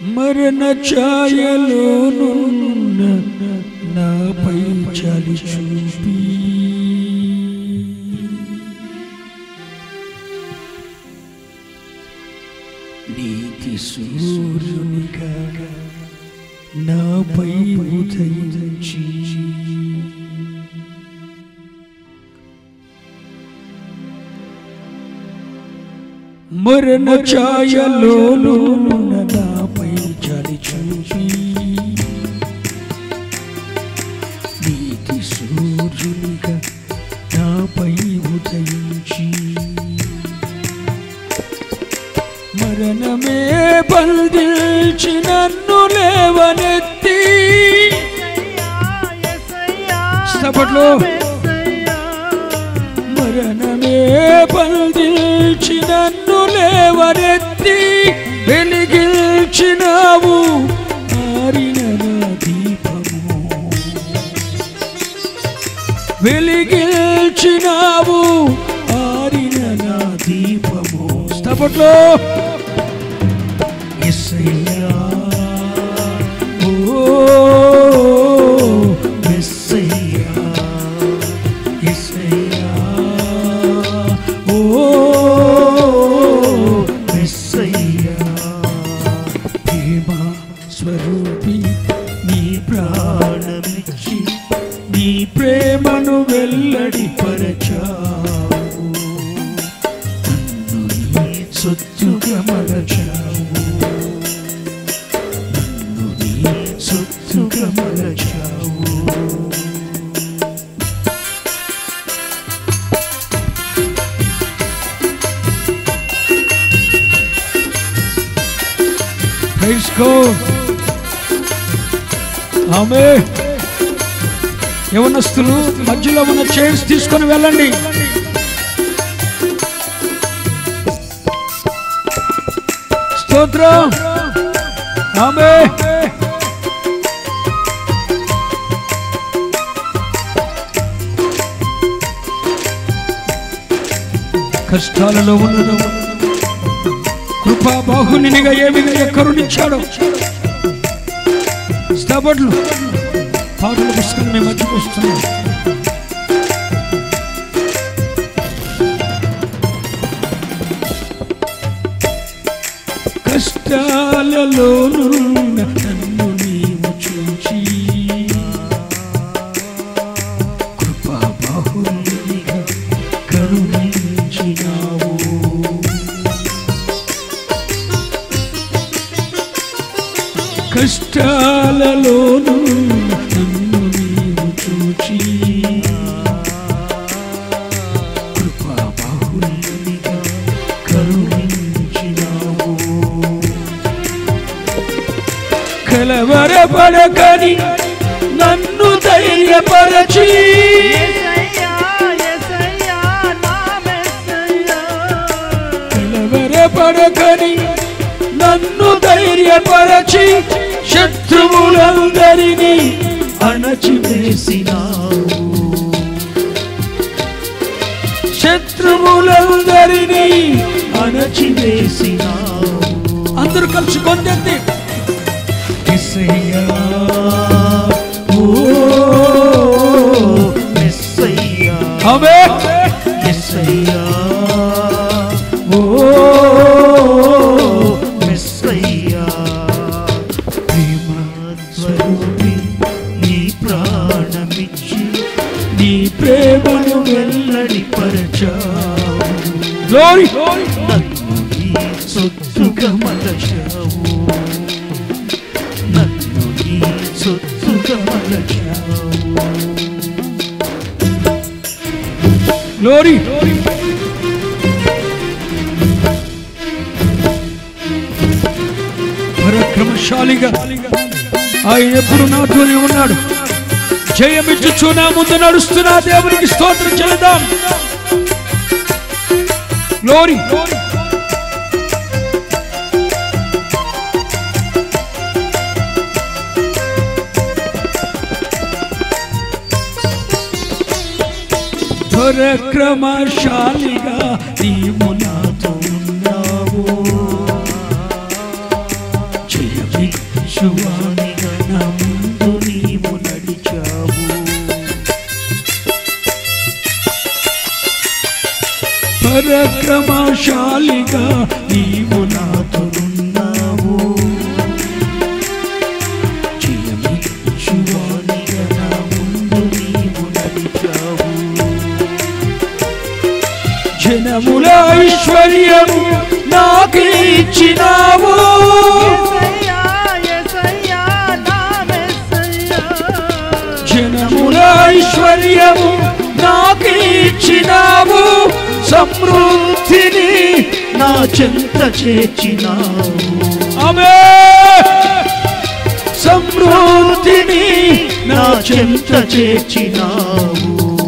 మరణ ఛాయలోనున్న నాపై చలి చూపి నీతి సూర్యునిగా నాపై ఉదయించి మరణ ఛాయలోనున్న నాపై చలి చూపి నీతి సూర్యునిగా నాపై ఉదయించి మరణమే బంధించి నన్ను లేవనెత్తి చప్పట్లో. మరణమే బంధించి నన్ను లేవనెత్తి వెలిగించినావు ఆరిన నా దీపము వెలిగించినావు ఆరిన నా దీపము స్తపట్లో ఎస్సయ్యా ఓ మెస్సయ్యా ఎస్సయ్యా ఓ మెస్సయ్యా ప్రేమ స్వరూపి నీ ప్రాణమిచ్చి నీ ప్రేమను వెల్లడి పరచావు నన్ను నీ సొత్తుగా మలచావు నన్ను నీ సొత్తుగా మలచావు Praise God. ఆమె యవనస్తులు మధ్యలో ఉన్న చైర్స్ తీసుకొని వెళ్ళండి స్తోత్రం ఆమె కష్టాలలో ఉన్నదో కృపా బాహునిగా ఏ విధంగా కరుణించాడో స్తబడ్లు పాటల పుస్తకం మేము మధ్యకు వస్తున్నాం కష్టాలలో నన్ను నీవు చూచి కృపా బాహునిగా కరుణించినావు కష్టాలలోను నన్ను నీవు చూచి కృపా బాహుల్యనిగా కరుణించినావు కలవరపడకని నన్ను ధైర్యపరచి కలవరపడకని నన్ను ధైర్యపరచి శత్రువులందరినీ అణచివేసినావు శత్రువులందరినీ అణచివేసినావు అందరూ కలిసి పొందండి యేసయ్యా, ఓ మెస్సయ్యా ఆమేన్. మెస్సయ్యా ఓ మెస్సయ్యా ప్రేమ స్వరూపి నీ ప్రాణమిచ్చి నీ ప్రేమను వెల్లడి పరచావు గ్లోరీ నన్ను నీ సొత్తుగా మలచావు నన్ను నీ సొత్తుగా మలచావు గ్లోరీ పరాక్రమశాలిగా ఆయన ఎప్పుడు నాతోనే ఉన్నాడు జయమిచ్చుచు నా ముందు నడుస్తున్న దేవునికి స్తోత్రం చెల్లిద్దాం గ్లోరీ పరక్రమశాలిగా నీవు నాతో ఉన్నావు జయమే వానిగా నా ముందు నీవు నడిచావు పరక్రమశాలిగా నీవు నాతోనున్నావు జయమిచ్చువానిగా నా ముందు నీవు నడిచావు జనముల ఐశ్వర్యము నాకు ఇచ్చినావు జనముల ఐశ్వర్యము నాకు ఇచ్చినావు సమృద్ధిని నా చెంత చేర్చినావు ఆమె సమృద్ధిని నా చెంత చేర్చినావు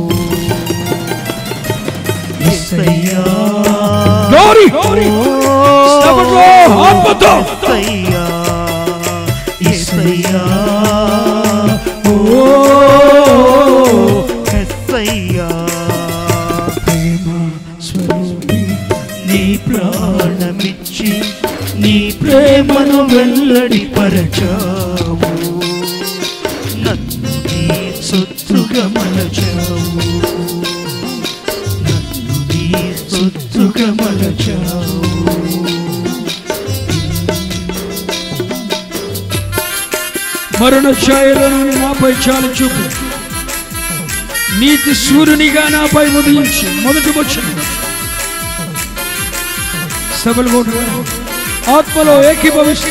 యేసయ్యా. Glory! స్తోత్రం, ఆత్మతో. యేసయ్యా. యేసయ్యా. ఓ యేసయ్యా. ప్రేమ స్వరూపి నీ ప్రాణమిచ్చి నీ ప్రేమను వెల్లడి పరచావు నన్ను నీ సొత్తుగా మలచావు నన్ను నీ సొత్తుగా మలచావు మరణ ఛాయలను నాపై చాలు చూపు నీతి సూర్యునిగా నాపై ఉదయించి మొదటి వచ్చిన సభలు కూడా ఆత్మలో ఏకీభవిస్తూ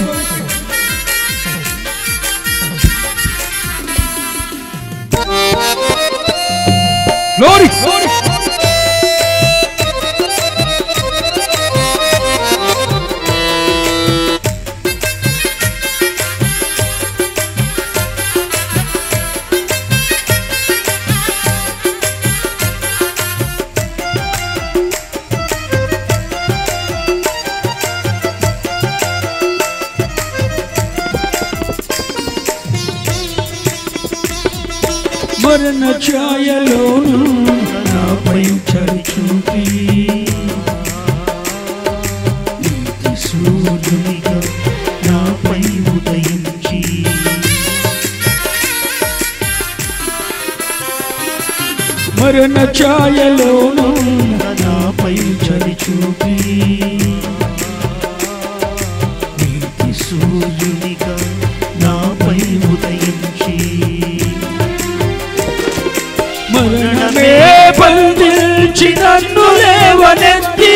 Glory! మరణ ఛాయలోను నాపై చలి చూపి నీతి సూర్యునిగా నాపై ఉదయించి మరణ ఛాయలోను నాపై చలి చూపి నీతి సూర్యునిగా నాపై ఉదయించి మరణమే బంధించి నన్ను లేవనెత్తి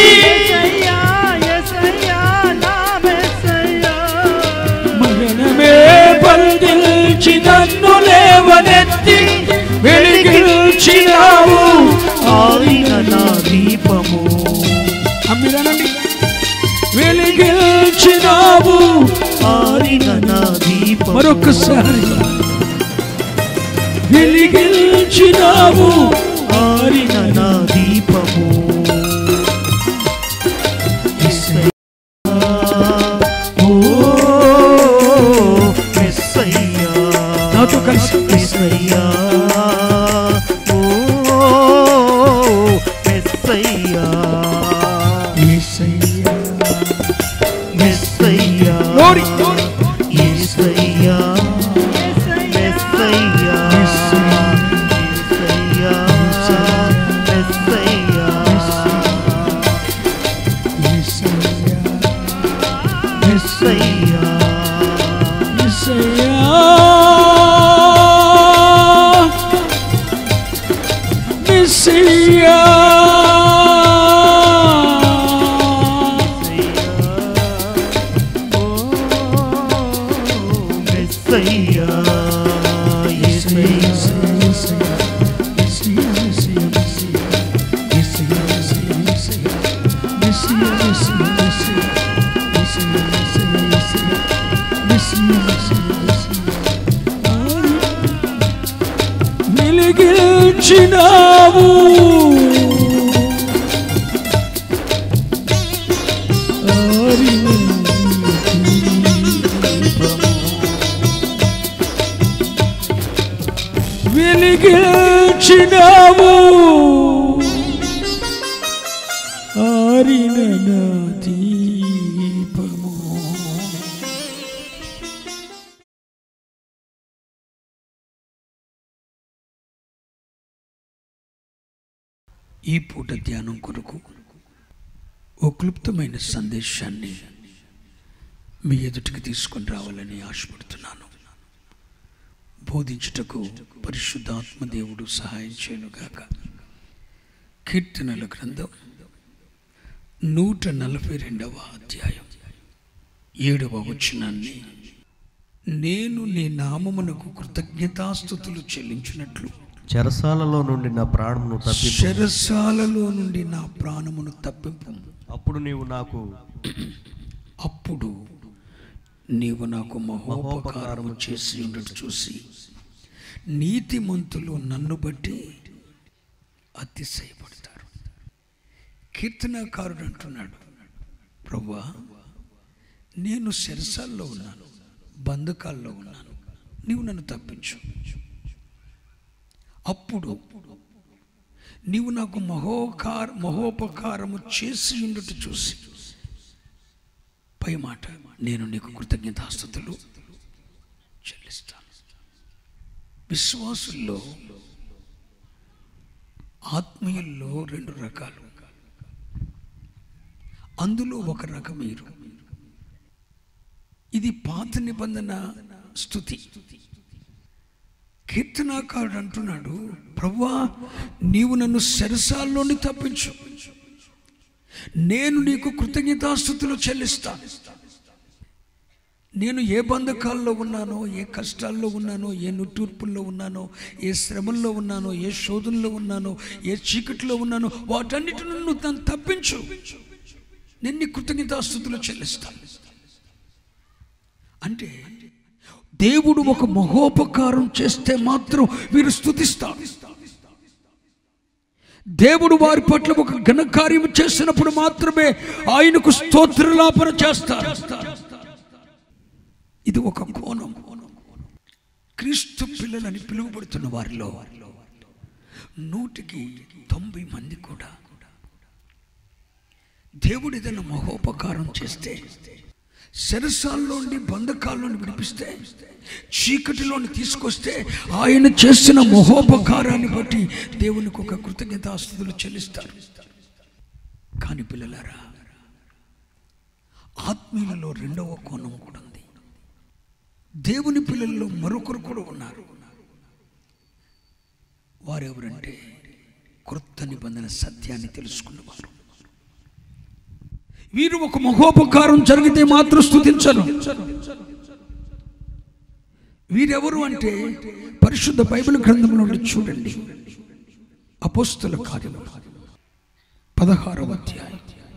మరణమే బంధించి నన్ను లేవనెత్తి వెలిగించినావు ఆరిన నా దీపము అమ్మిరానండి వెలిగించినావు ఆరిన నా దీపము మరొకసారి వెలిగించినావు ఆరిన నా దీపము యేసయ్యా, ఓ యేసయ్యా, నాతో కలిసి యేసయ్యా, ఓ Yesayya, Yesayya. Yesayya, Glory, glory. Yesayya, Yesayya, Yesayya, Yesayya. Yesayya. Yesayya, Messiah. Messiah. Messiah, Yesayya, వెలిగించినావు ఆరిన వెలిగించినావు ఆరిన నా ఈ పూట ధ్యానం కొరకు ఓ క్లుప్తమైన సందేశాన్ని మీ ఎదుటికి తీసుకొని రావాలని ఆశపడుతున్నాను బోధించుటకు పరిశుద్ధాత్మ దేవుడు సహాయం చేయనుగాక కీర్తనల గ్రంథం నూట నలభై రెండవ అధ్యాయం ఏడవ వచనాన్ని నేను నీ నామమునకు కృతజ్ఞతాస్థుతులు చెల్లించినట్లు చెరసాలలో నుండి నా ప్రాణమును తప్పి శరసాలలో నుండి నా ప్రాణమును తప్పింపు అప్పుడు నీవు నాకు అప్పుడు నీవు నాకు మహోపకారము చేసి ఉండట చూసి నీతిమంతులు నన్ను బట్టి అతిశయపడతారు కీర్తనకారుడు అంటున్నాడు ప్రభా నేను శరసాల్లో ఉన్నాను బంధకాల్లో ఉన్నాను నీవు నన్ను తప్పించు అప్పుడు నీవు నాకు మహోకార మహోపకారము చేసి ఉండుట చూసి పై మాట నేను నీకు కృతజ్ఞతాస్తుతులు చెల్లిస్తాను విశ్వాసుల్లో ఆత్మీయుల్లో రెండు రకాలు అందులో ఒక రకం మీరు ఇది పాత నిబంధన స్థుతి కీర్తనాకారుడు అంటున్నాడు ప్రభువా నీవు నన్ను శరసాల్లోని తప్పించు నేను నీకు కృతజ్ఞతాస్థుతులు చెల్లిస్తాను నేను ఏ బంధకాల్లో ఉన్నానో ఏ కష్టాల్లో ఉన్నానో ఏ నుట్టూర్పుల్లో ఉన్నానో ఏ శ్రమల్లో ఉన్నానో ఏ శోధనలో ఉన్నానో ఏ చీకట్లో ఉన్నానో వాటన్నిటి నన్ను నన్ను తప్పించు నేను నీ కృతజ్ఞతాస్థుతులు చెల్లిస్తాను అంటే దేవుడు ఒక మహోపకారం చేస్తే మాత్రం వీరు స్థుతిస్తారు దేవుడు వారి పట్ల ఒక ఘనకార్యం చేసినప్పుడు మాత్రమే ఆయనకు స్తోత్రలాపన చేస్తారు ఇది ఒక కోణం క్రీస్తు పిల్లలని పిలువబడుతున్న వారిలో నూటికి తొంభై మంది కూడా దేవుడు ఏదైనా మహోపకారం చేస్తే శరసాల్లోండి బంధకాల్లోని విడిపిస్తే చీకటిలోని తీసుకొస్తే ఆయన చేసిన మహోపకారాన్ని బట్టి దేవునికి ఒక కృతజ్ఞతాస్తుతులు చెల్లిస్తారు కానీ పిల్లలారా ఆత్మీయులలో రెండవ కోణం కూడా ఉంది దేవుని పిల్లల్లో మరొకరు కూడా ఉన్నారు వారెవరంటే క్రొత్త నిబంధన సత్యాన్ని తెలుసుకున్నవారు వీరు ఒక మహోపకారం జరిగితే మాత్రం స్థుతించరు వీరెవరు అంటే పరిశుద్ధ బైబిల్ గ్రంథం నుండి చూడండి అపోస్తుల కార్యము పదహారవ అధ్యాయం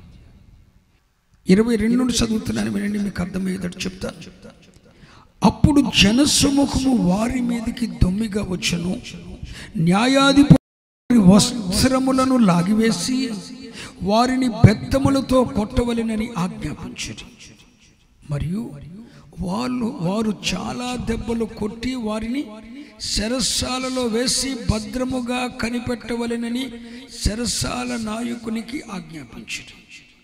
ఇరవై రెండు నుండి చదువుతున్నాను వినండి మీకు అర్థమయ్యేటట్టు చెప్తాను అప్పుడు జనసముఖము వారి మీదకి దొమ్మిగా వచ్చును న్యాయాధిపతి వస్త్రములను లాగివేసి వారిని బెత్తములతో కొట్టవలెనని ఆజ్ఞాపించారు మరియు వాళ్ళు వారు చాలా దెబ్బలు కొట్టి వారిని శరస్సాలలో వేసి భద్రముగా కనిపెట్టవలెనని శరస్సాల నాయకునికి ఆజ్ఞాపించారు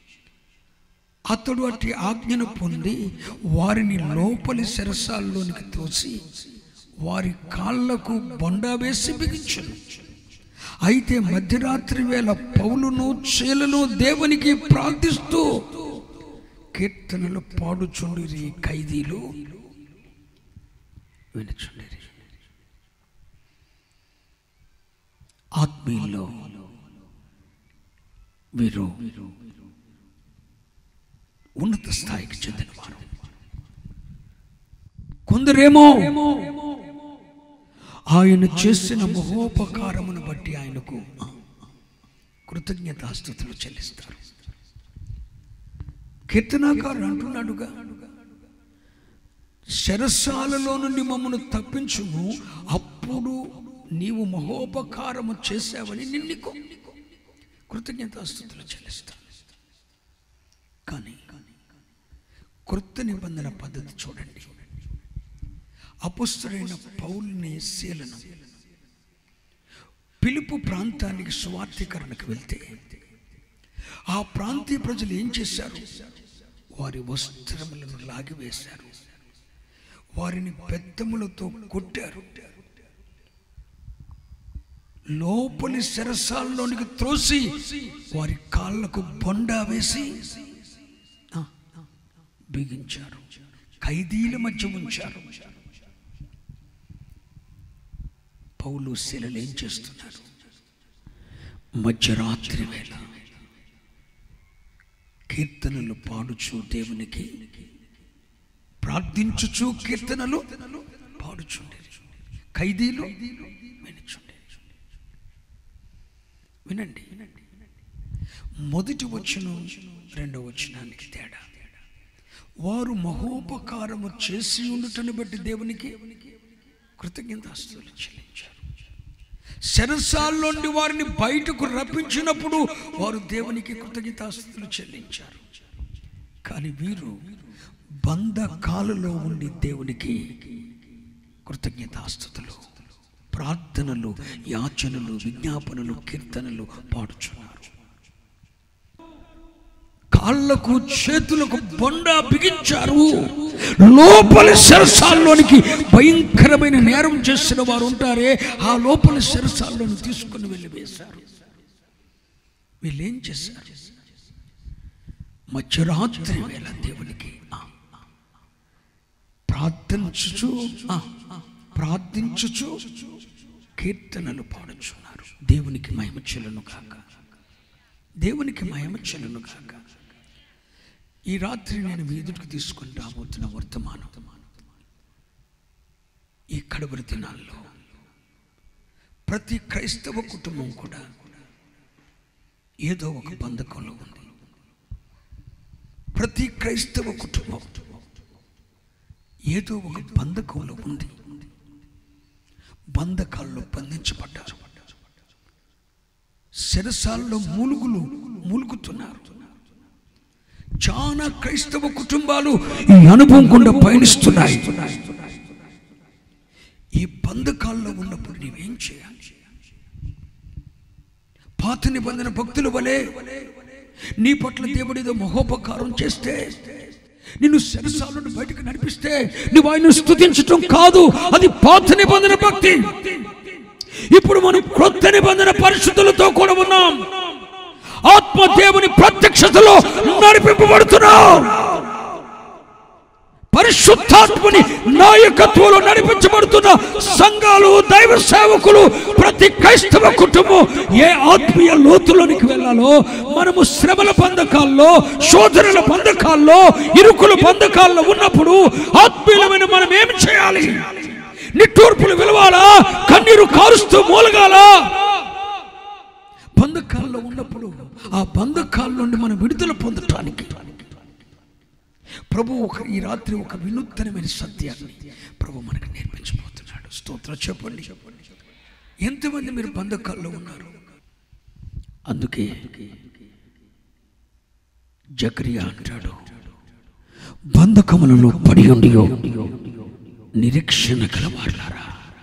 అతడు అట్టి ఆజ్ఞను పొంది వారిని లోపలి శరసాల్లోనికి తోసి వారి కాళ్లకు బొండ వేసి బిగించను అయితే మధ్యరాత్రి వేళ పౌలును చేలను దేవునికి ప్రార్థిస్తూ కీర్తనలు పాడుచుండిరి ఖైదీలు వినుచుండిరి ఆత్మీయుల్లో వీరు ఉన్నత స్థాయికి చెందినవారు కొందరేమో ఆయన చేసిన మహోపకారమును బట్టి ఆయనకు కృతజ్ఞతాస్థుతులు చెల్లిస్తారు కీర్తనాకారుడు అంటున్నాడుగా శరసాలలో నుండి మమ్మను తప్పించుము అప్పుడు నీవు మహోపకారము చేశావని నిన్నుకు కృతజ్ఞతాస్థుతులు చెల్లిస్తాను కానీ కృత నిబంధన పద్ధతి చూడండి అపుస్తుడైన పౌల్ని శీలను పిలుపు ప్రాంతానికి స్వార్థీకరణకు వెళ్తే ఆ ప్రాంతీయ ప్రజలు ఏం చేశారు వారి వస్త్రములను లాగివేశారు వారిని పెద్దములతో కొట్టారు లోపలి శరసాల్లోనికి త్రోసి వారి కాళ్ళకు బొండ వేసి ఆ, బిగించారు ఖైదీల మధ్య ఉంచారు పౌలు శిలలు ఏం చేస్తున్నారు మధ్యరాత్రి వేళ కీర్తనలు పాడుచు దేవునికి ప్రార్థించుచు కీర్తనలు పాడుచుండేది ఖైదీలు వినుచుండేది వినండి మొదటి వచ్చును రెండవ వచనానికి తేడా వారు మహోపకారము చేసి ఉండుటను బట్టి దేవునికి కృతజ్ఞతాస్తులు చెల్లించారు శరసాల్లోండి వారిని బయటకు రప్పించినప్పుడు వారు దేవునికి కృతజ్ఞతాస్తులు చెల్లించారు కానీ వీరు బంధకాలలో ఉండి దేవునికి కృతజ్ఞతాస్తుతులు ప్రార్థనలు యాచనలు విజ్ఞాపనలు కీర్తనలు పాడుచున్నారు కాళ్ళకు చేతులకు బొండ బిగించారు లోపలి శరసాల్లోనికి భయంకరమైన నేరం చేసిన వారు ఉంటారే ఆ లోపలి శరసాల్లోని తీసుకుని వెళ్ళి వేశారు వీళ్ళు ఏం చేశారు మధ్యరాత్రి వేళ దేవునికి ఆ, ఆ, ప్రార్థించుచు ఆ, ఆ, ప్రార్థించుచు కీర్తనలు పాడుచున్నారు దేవునికి మహిమ చెల్లును కాక దేవునికి మహిమ చెల్లును కాక ఈ రాత్రి నేను మీ ఎదుటికి తీసుకొని రాబోతున్న వర్తమానం ఈ కడవరి దినాల్లో ప్రతి క్రైస్తవ కుటుంబం కూడా ఏదో ఒక బంధకంలో ఉంది ప్రతి క్రైస్తవ కుటుంబం ఏదో ఒక బంధకంలో ఉంది బంధకాల్లో బంధించబడ్డారు శిరసాల్లో మూలుగులు మూలుగుతున్నారు చాలా క్రైస్తవ కుటుంబాలు ఈ అనుభవం గుండా పయనిస్తున్నాయి ఈ బంధకాల్లో ఉన్నప్పుడు నీవేం చేయాలి పాత నిబంధన భక్తుల వలె నీ పట్ల దేవుడు ఏదో మహోపకారం చేస్తే నిన్ను శరసాల నుండి బయటకు నడిపిస్తే నువ్వు ఆయన స్తుతించటం కాదు అది పాత నిబంధన భక్తి ఇప్పుడు మనం క్రొత్త నిబంధన పరిశుద్ధులతో కూడా ఉన్నాం ఆత్మ దేవుని ప్రత్యక్షతలో నడిపింపబడుతున్నాం పరిశుద్ధాత్మని నాయకత్వంలో నడిపించబడుతున్న సంఘాలు దైవ సేవకులు ప్రతి క్రైస్తవ కుటుంబం ఏ ఆత్మీయ లోతులోనికి వెళ్ళాలో మనము శ్రమల బంధకాల్లో శోధనల బంధకాల్లో ఇరుకుల బంధకాల్లో ఉన్నప్పుడు ఆత్మీయులమైన మనం ఏం చేయాలి నిట్టూర్పులు విలవాలా కన్నీరు కారుస్తూ మూలగాల బంధకాల్లో ఉన్నప్పుడు ఆ బంధకాల నుండి మనం విడుదల పొందటానికి ప్రభు ఒక ఈ రాత్రి ఒక వినూత్నమైన సత్యాన్ని ప్రభు మనకు నేర్పించబోతున్నాడు స్తోత్రం చెప్పండి ఎంతమంది మీరు బంధకాల్లో ఉన్నారు అందుకే జకరియా అంటాడు బంధకములలో పడి ఉండియో నిరీక్షణ గలవారులారా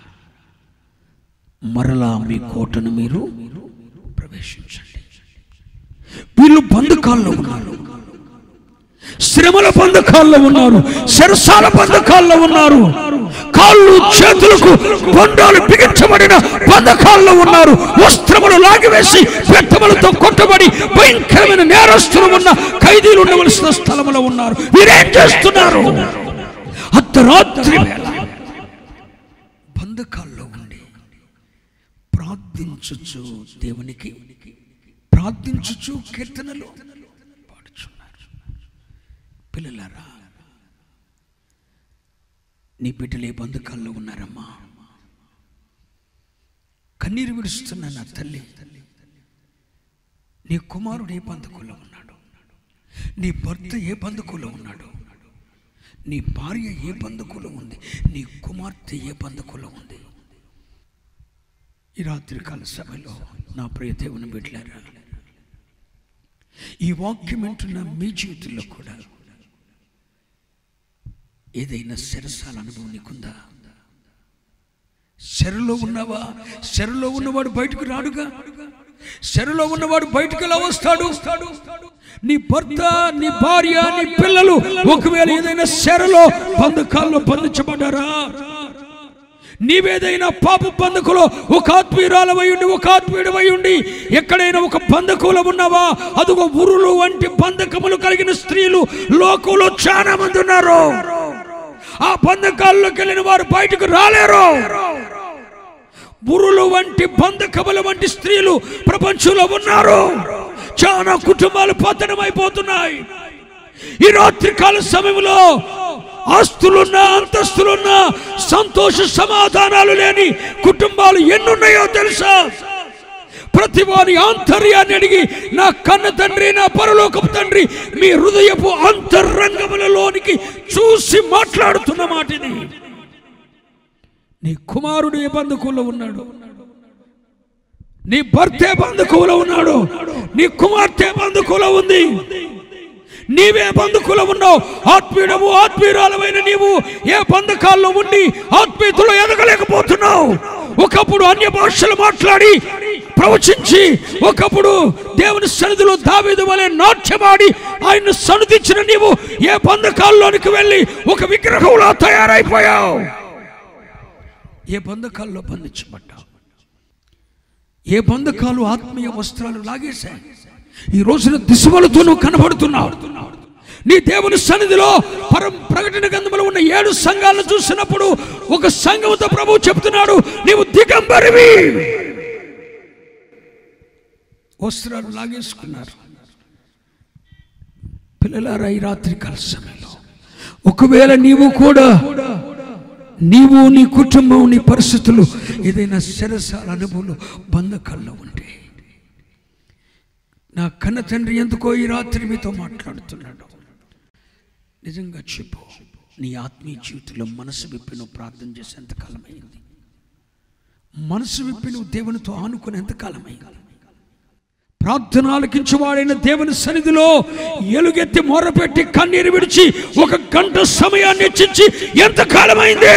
మరలా మీ కోటను మీరు ప్రవేశించండి వీళ్ళు బంధకాల్లో ఉన్నారు శ్రమల బంధకాల్లో ఉన్నారు శరసాల బంధకాల్లో ఉన్నారు కాళ్ళు చేతులకు బండాలు బిగించబడిన బంధకాల్లో ఉన్నారు వస్త్రములు లాగివేసి పెద్దములతో కొట్టబడి భయంకరమైన నేరస్తులు ఉన్న ఖైదీలు ఉండవలసిన స్థలములో ఉన్నారు వీరేం చేస్తున్నారు అర్ధరాత్రి వేళ బంధకాల్లో ఉండి ప్రార్థించుచు దేవునికి ప్రార్థించుచు కీర్తనలు పాడుచున్నారు పిల్లలారా నీ బిడ్డలు ఏ బంధకాల్లో ఉన్నారమ్మా కన్నీరు విడుస్తున్న నా తల్లి నీ కుమారుడు ఏ బంధకుల్లో ఉన్నాడు నీ భర్త ఏ బంధకుల్లో ఉన్నాడు నీ భార్య ఏ బంధకులో ఉంది నీ కుమార్తె ఏ బంధకులో ఉంది ఈ రాత్రికాల సభలో నా ప్రియ దేవుని బిడ్డలారా ఈ వాక్యం వింటున్న మీ జీవితంలో కూడా ఏదైనా శరసాల అనుభవం నీకుందా శరలో ఉన్నావా శరలో ఉన్నవాడు బయటకు రాడుగా శరలో ఉన్నవాడు బయటకు ఎలా వస్తాడు నీ భర్త నీ భార్య నీ పిల్లలు ఒకవేళ ఏదైనా శరలో బంధకాల్లో బంధించబడ్డారా నీవేదైనా పాప బంధకులో ఒక ఆత్మీయురాలవై ఉండి ఒక ఆత్మీయుడవై ఉండి ఎక్కడైనా ఒక బంధకులో ఉన్నావా అదిగో ఉరులు వంటి బంధకములు కలిగిన స్త్రీలు లోకంలో చాలా మంది ఉన్నారు ఆ బంధకాల్లోకి వెళ్ళిన వారు బయటకు రాలేరు బురులు వంటి బంధకముల వంటి స్త్రీలు ప్రపంచంలో ఉన్నారు చాలా కుటుంబాలు పతనమైపోతున్నాయి ఈ రాత్రి కాల సమయంలో ఆస్తులున్నా అంతస్తులున్నా సంతోష సమాధానాలు లేని కుటుంబాలు ఎన్నున్నాయో తెలుసా ప్రతి వారి ఆంతర్యాన్ని అడిగి నా కన్న తండ్రి నా పరలోకపు తండ్రి మీ హృదయపు అంతరంగములలోనికి చూసి మాట్లాడుతున్న మాటిది నీ కుమారుడు ఏ బంధుకుల్లో ఉన్నాడు నీ భర్తే బంధుకులో ఉన్నాడు నీ కుమార్తె బంధుకులో ఉంది నీవే బంధుకులో ఉన్నావు ఆత్మీయుడము ఆత్మీయురాలమైన నీవు ఏ బంధకాల్లో ఉండి ఆత్మీయతలో ఎదగలేకపోతున్నావు ఒకప్పుడు అన్య భాషలు మాట్లాడి ప్రవచించి ఒకప్పుడు దేవుని సన్నిధిలో దావీదు వలె నాట్యమాడి ఆయన్ను సన్నిధించిన నీవు ఏ బంధకాల్లోనికి వెళ్ళి ఒక విగ్రహంలా తయారైపోయావు ఏ బంధకాల్లో బంధించబడ్డావు ఏ బంధకాలు ఆత్మీయ వస్త్రాలు లాగేశాయి ఈ రోజున దిశవలతో నువ్వు కనబడుతున్నావు నీ దేవుని సన్నిధిలో పరం ప్రకటన గ్రంథంలో ఉన్న ఏడు సంఘాలను చూసినప్పుడు ఒక సంఘంతో ప్రభు చెప్తున్నాడు నీవు దిగంబరివి వస్త్రాలు లాగేసుకున్నారు పిల్లలారా ఈ రాత్రి కాల సమయంలో ఒకవేళ నీవు కూడా నీవు నీ కుటుంబం నీ పరిస్థితులు ఏదైనా శరసాల అనుభవంలో బంధకాల్లో ఉంటే నా కన్న తండ్రి ఎందుకో ఈ రాత్రి మీతో మాట్లాడుతున్నాడు నిజంగా చెప్పు నీ ఆత్మీయ జీవితంలో మనసు విప్పి నువ్వు ప్రార్థన చేసి ఎంతకాలం అయింది మనసు విప్పి నువ్వు దేవునితో ఆనుకుని ఎంతకాలం అయింది ప్రార్థన ఆలకించువాడైన దేవుని సన్నిధిలో ఎలుగెత్తి మొరపెట్టి కన్నీరు విడిచి ఒక గంట సమయాన్ని ఇచ్చించి ఎంతకాలమైంది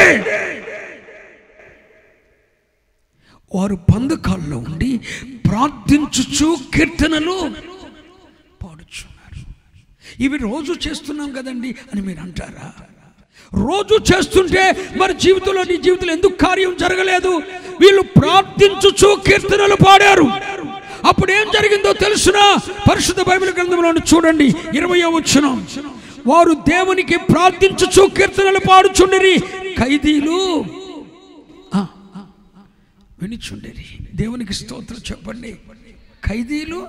వారు బంధకాల్లో ఉండి ప్రార్థించుచు కీర్తనలు పాడుచున్నారు ఇవి రోజు చేస్తున్నాం కదండి అని మీరు అంటారా రోజు చేస్తుంటే మరి జీవితంలో నీ జీవితంలో ఎందుకు కార్యం జరగలేదు వీళ్ళు ప్రార్థించుచు కీర్తనలు పాడారు అప్పుడు ఏం జరిగిందో తెలుసునా పరిశుద్ధ బైబిల్ గ్రంథంలో చూడండి ఇరవై వచ్చిన వారు దేవునికి ప్రార్థించుచు కీర్తనలు పాడుచుండిరి ఖైదీలు ఆ, వినిచుండేది దేవునికి స్తోత్రం చెప్పండి ఖైదీలు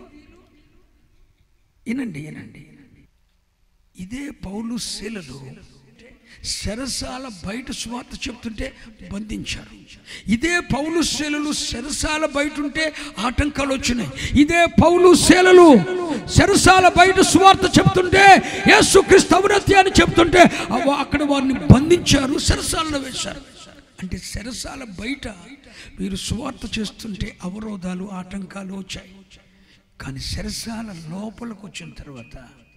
వినండి వినండి ఇదే పౌలు శీలలు శరసాల బయట స్వార్థ చెప్తుంటే బంధించారు ఇదే పౌలు శీలలు శరసాల బయట ఉంటే ఆటంకాలు వచ్చినాయి ఇదే పౌలు శీలలు శరసాల బయట స్వార్థ చెప్తుంటే యేసుక్రీస్తు అవనతి అని చెప్తుంటే అవ- అక్కడ వారిని బంధించారు శరసాలలో వేశారు అంటే శరసాల బయట వీరు స్వార్థ చేస్తుంటే అవరోధాలు ఆటంకాలు వచ్చాయి కానీ శరసాల లోపలికి వచ్చిన తర్వాత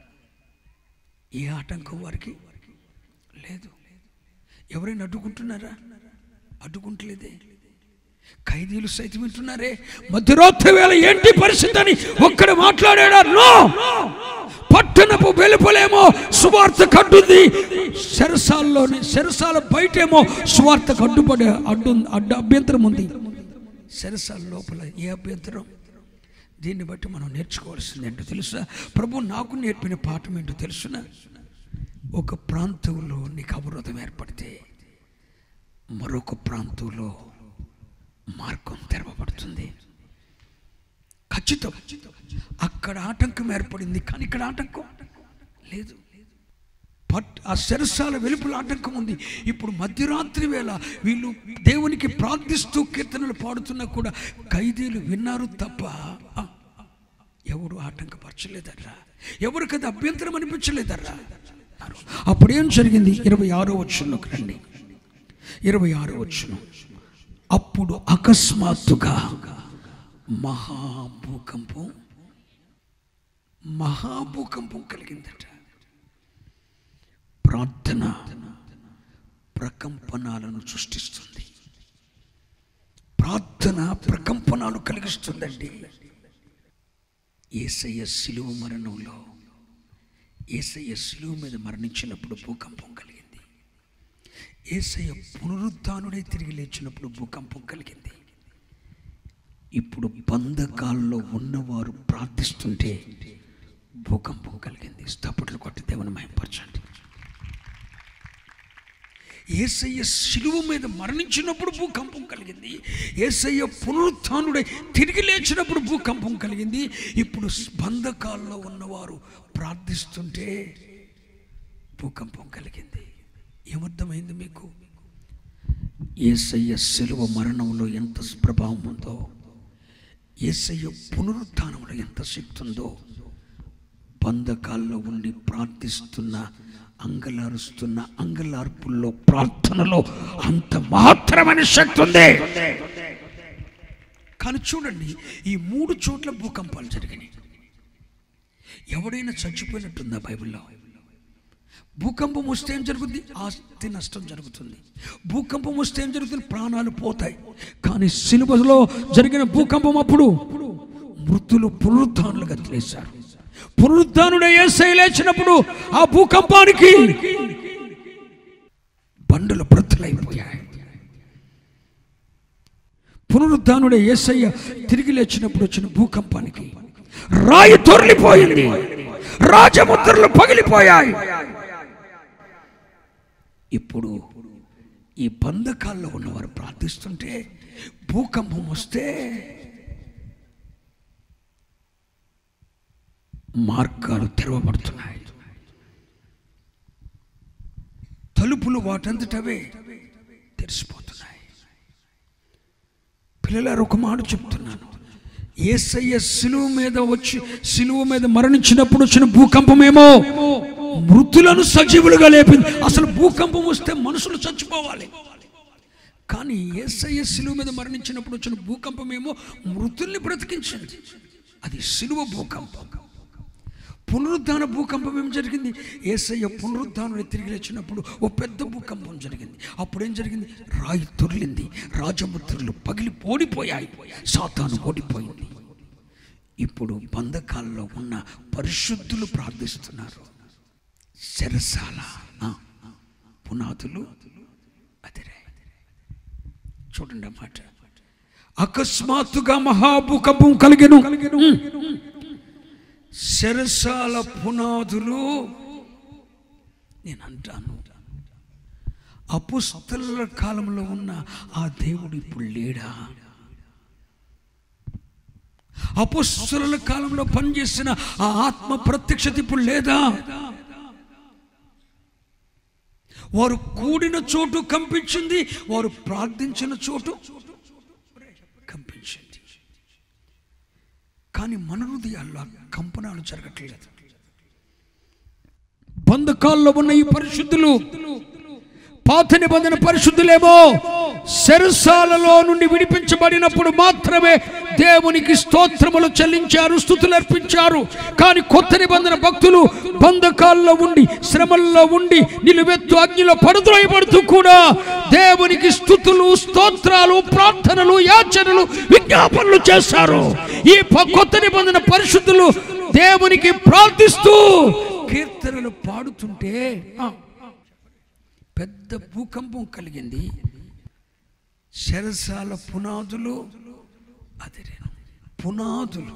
ఏ ఆటంకం వారికి లేదు ఎవరైనా అడ్డుకుంటున్నారా అడ్డుకుంటలేదే ఖైదీలు సైతం వింటున్నారే మధ్యరాత్రి వేళ ఏంటి పరిస్థితి అని ఒక్కడ మాట్లాడాడా నో పట్టణపు వెలుపలేమో సువార్త కడ్డుంది శరసాల్లోనే శరసాల బయటేమో సువార్త కడ్డుపడే అడ్డు అడ్డు అభ్యంతరం ఉంది శరసాల లోపల ఏ అభ్యంతరం దీన్ని బట్టి మనం నేర్చుకోవాల్సింది ఏంటో తెలుసా ప్రభు నాకు నేర్పిన పాఠం ఏంటో తెలుసునా ఒక ప్రాంతంలో నీకు అవరోధం ఏర్పడితే మరొక ప్రాంతంలో మార్గం తెరవబడుతుంది ఖచ్చితం అక్కడ ఆటంకం ఏర్పడింది కానీ ఇక్కడ ఆటంకం లేదు పట్ ఆ శరసాల వెలుపల ఆటంకం ఉంది ఇప్పుడు మధ్యరాత్రి వేళ వీళ్ళు దేవునికి ప్రార్థిస్తూ కీర్తనలు పాడుతున్నా కూడా ఖైదీలు విన్నారు తప్ప ఆ, ఎవడు ఆటంకపరచలేదర్రా ఎవరికి అది అభ్యంతరం అనిపించలేదర్రా అప్పుడు ఏం జరిగింది ఇరవై ఆరో వచ్చులోకి రండి ఇరవై ఆరో వచ్చును అప్పుడు అకస్మాత్తుగా మహాభూకంపం మహాభూకంపం కలిగిందట ప్రార్థన ప్రకంపనాలను సృష్టిస్తుంది ప్రార్థన ప్రకంపనాలు కలిగిస్తుందండి ఏసయ్య శిలువ మరణంలో ఏసయ్య శిలువ మీద మరణించినప్పుడు భూకంపం కలిగింది ఏసయ్య పునరుద్ధానుడే తిరిగి లేచినప్పుడు భూకంపం కలిగింది ఇప్పుడు బంధకాల్లో ఉన్నవారు ప్రార్థిస్తుంటే భూకంపం కలిగింది స్తపట్లు కొట్టి దేవుని మయంపరచండి ఏసయ్య శిలువ మీద మరణించినప్పుడు భూకంపం కలిగింది ఏసయ్య పునరుత్థానుడై తిరిగి లేచినప్పుడు భూకంపం కలిగింది ఇప్పుడు బంధకాల్లో ఉన్నవారు ప్రార్థిస్తుంటే భూకంపం కలిగింది ఏమర్థమైంది మీకు ఏసయ్య శిలువ మరణంలో ఎంత ప్రభావం ఉందో ఏసయ్య పునరుత్థానంలో ఎంత శక్తి ఉందో బంధకాల్లో ఉండి ప్రార్థిస్తున్న అంగలారుస్తున్న అంగలార్పుల్లో ప్రార్థనలో అంత మహత్తరమైన శక్తి ఉంది కానీ చూడండి ఈ మూడు చోట్ల భూకంపాలు జరిగినాయి ఎవడైనా చచ్చిపోయినట్టుందా బైబిల్లో భూకంపం వస్తే ఏం జరుగుతుంది ఆస్తి నష్టం జరుగుతుంది భూకంపం వస్తే ఏం జరుగుతుంది ప్రాణాలు పోతాయి కానీ సిలుబలో జరిగిన భూకంపం అప్పుడు మృతులు పునరుద్ధానులుగా లేచారు పునరుద్ధానుడు ఏసై లేచినప్పుడు ఆ భూకంపానికి బండలు బ్రతులైపోయాయి పునరుద్ధానుడే ఏసయ్య తిరిగి లేచినప్పుడు వచ్చిన భూకంపానికి రాయి తొరలిపోయింది రాజముద్రలు పగిలిపోయాయి ఇప్పుడు ఈ బంధకాల్లో ఉన్నవారు ప్రార్థిస్తుంటే భూకంపం వస్తే మార్గాలు తెరవబడుతున్నాయి తలుపులు వాటంతటవే తెరిసిపోతున్నాయి పిల్లలారు ఒక మాట చెప్తున్నాను ఏసయ్య సిలువ మీద వచ్చి సిలువ మీద మరణించినప్పుడు వచ్చిన భూకంపమేమో మృతులను సజీవులుగా లేపింది అసలు భూకంపం వస్తే మనుషులు చచ్చిపోవాలి కానీ ఏసయ్య సిలువ మీద మరణించినప్పుడు వచ్చిన భూకంపమేమో మృతుల్ని బ్రతికించింది అది సిలువ భూకంపం పునరుద్ధాన భూకంపం ఏం జరిగింది ఏసయ్య పునరుద్ధానం తిరిగి లేచినప్పుడు ఓ పెద్ద భూకంపం జరిగింది అప్పుడు ఏం జరిగింది రాయి తొర్లింది రాజముద్రలు పగిలి ఓడిపోయాయి సాతాను ఓడిపోయింది ఇప్పుడు బంధకాల్లో ఉన్న పరిశుద్ధులు ప్రార్థిస్తున్నారు శరసాల ఆ, పునాదులు అదిరే చూడండి ఆ మాట అకస్మాత్తుగా మహాభూకంపం కలిగెను శరసాల పునాదులు నేను అంటాను అపుస్తల కాలంలో ఉన్న ఆ దేవుడు ఇప్పుడు లేడా అపుస్తల కాలంలో పనిచేసిన ఆ ఆత్మ ప్రత్యక్షత ఇప్పుడు లేదా వారు కూడిన చోటు కంపించింది వారు ప్రార్థించిన చోటు కంపించింది కానీ మన హృదయాల్లో ఆ కంపనాలు జరగట్లేదు బంధకాల్లో ఉన్న ఈ పరిశుద్ధులు పాత నిబంధన పరిశుద్ధులేమో శరసాలలో నుండి విడిపించబడినప్పుడు మాత్రమే దేవునికి స్తోత్రములు చెల్లించారు స్థుతులు అర్పించారు కానీ కొత్త నిబంధన భక్తులు బంధకాల్లో ఉండి శ్రమల్లో ఉండి నిలువెత్తు అగ్నిలో పడుద్రోయబడుతూ కూడా దేవునికి స్థుతులు స్తోత్రాలు ప్రార్థనలు యాచనలు విజ్ఞాపనలు చేశారు ఈ ప- కొత్త నిబంధన పరిశుద్ధులు దేవునికి ప్రార్థిస్తూ కీర్తనలు పాడుతుంటే ఆ, పెద్ద భూకంపం కలిగింది శరసాల పునాదులు అదిరేను పునాదులు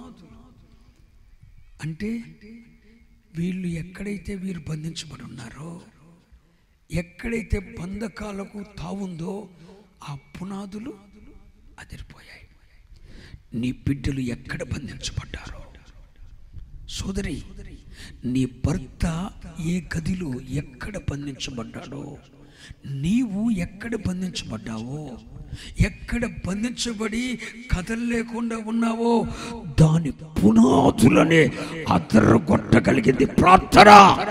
అంటే వీళ్ళు ఎక్కడైతే వీరు బంధించబడి ఉన్నారో ఎక్కడైతే బంధకాలకు తావుందో ఆ పునాదులు అదిరిపోయాయి నీ బిడ్డలు ఎక్కడ బంధించబడ్డారో సోదరి నీ భర్త ఏ గదిలో ఎక్కడ బంధించబడ్డాడో నీవు ఎక్కడ బంధించబడ్డావో ఎక్కడ బంధించబడి కదలలేకుండా ఉన్నావో దాని పునాదులనే అదరగొట్టగలిగింది ప్రార్థన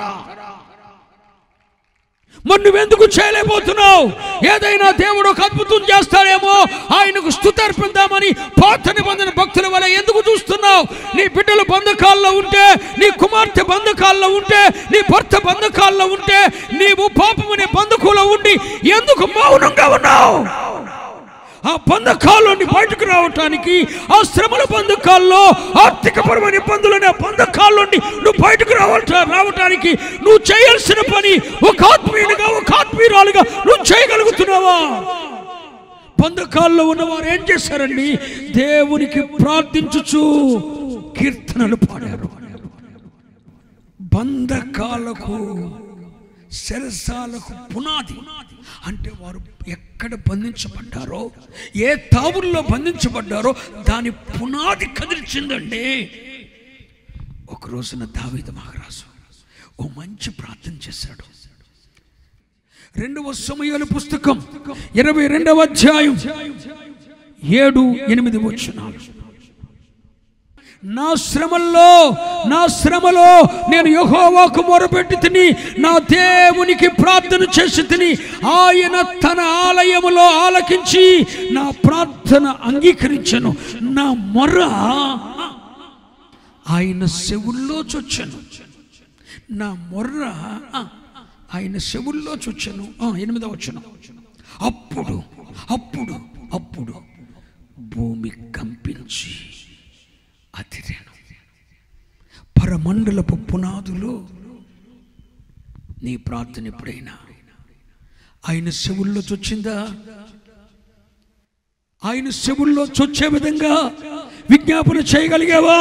మరి నువ్వెందుకు చేయలేకపోతున్నావు ఏదైనా దేవుడు ఒక అద్భుతం చేస్తాడేమో ఆయనకు స్తుతర్పిద్దామని పాత నిబంధన భక్తుల వల్ల ఎందుకు చూస్తున్నావు నీ బిడ్డలు బంధకాల్లో ఉంటే నీ కుమార్తె బంధకాల్లో ఉంటే నీ భర్త బంధకాల్లో ఉంటే నీవు పాపము నీ బంధుకులో ఉండి ఎందుకు మౌనంగా ఉన్నావు ఆ బంధకాల్లోని బయటకు రావటానికి ఆ శ్రమల బంధకాల్లో ఆర్థికపరమైన ఇబ్బందులని ఆ బంధకాల్లోని నువ్వు బయటకు రావట రావటానికి నువ్వు చేయాల్సిన పని ఒక ఆత్మీయునిగా ఒక ఆత్మీయురాలుగా నువ్వు చేయగలుగుతున్నావా బంధకాల్లో ఉన్నవారు ఏం చేశారండి దేవునికి ప్రార్థించుచు కీర్తనలు పాడారు బంధకాలకు శరసాలకు పునాది అంటే వారు ఎక్కడ బంధించబడ్డారో ఏ తావుల్లో బంధించబడ్డారో దాని పునాది కదిలిచిందండి ఒక రోజున దావీద మహారాజు ఓ మంచి ప్రార్థన చేశాడు రెండవ సమయాల పుస్తకం ఇరవై రెండవ అధ్యాయం ఏడు ఎనిమిది వచ్చినాలు నా శ్రమల్లో నా శ్రమలో నేను యహోవాకు మొరపెట్టి తిని నా దేవునికి ప్రార్థన చేసి తిని ఆయన తన ఆలయములో ఆలకించి నా ప్రార్థన అంగీకరించను నా మొర్ర ఆయన చెవుల్లో చొచ్చాను నా మొర్ర ఆ, ఆయన చెవుల్లో చొచ్చాను ఎనిమిదవ వచ్చను అప్పుడు అప్పుడు అప్పుడు భూమి కంపించి అతిరేను పరమండలపు పునాదులు నీ ప్రార్థన ఎప్పుడైనా ఆయన చెవుల్లో చొచ్చిందా ఆయన చెవుల్లో చొచ్చే విధంగా విజ్ఞాపన చేయగలిగావా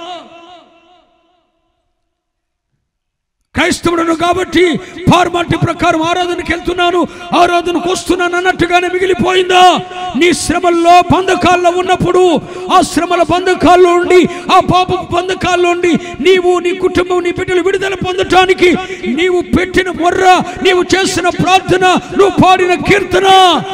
క్రైస్తవుడను కాబట్టి ఫార్మాలిటీ ప్రకారం ఆరాధనకి వెళ్తున్నాను ఆరాధనకు వస్తున్నాను అన్నట్టుగానే మిగిలిపోయిందా నీ శ్రమల్లో బంధకాల్లో ఉన్నప్పుడు ఆ శ్రమల బంధకాల్లో ఉండి ఆ పాప బంధకాల్లో ఉండి నీవు నీ కుటుంబం నీ బిడ్డలు విడుదల పొందటానికి నీవు పెట్టిన మొర్ర నీవు చేసిన ప్రార్థన నువ్వు పాడిన కీర్తన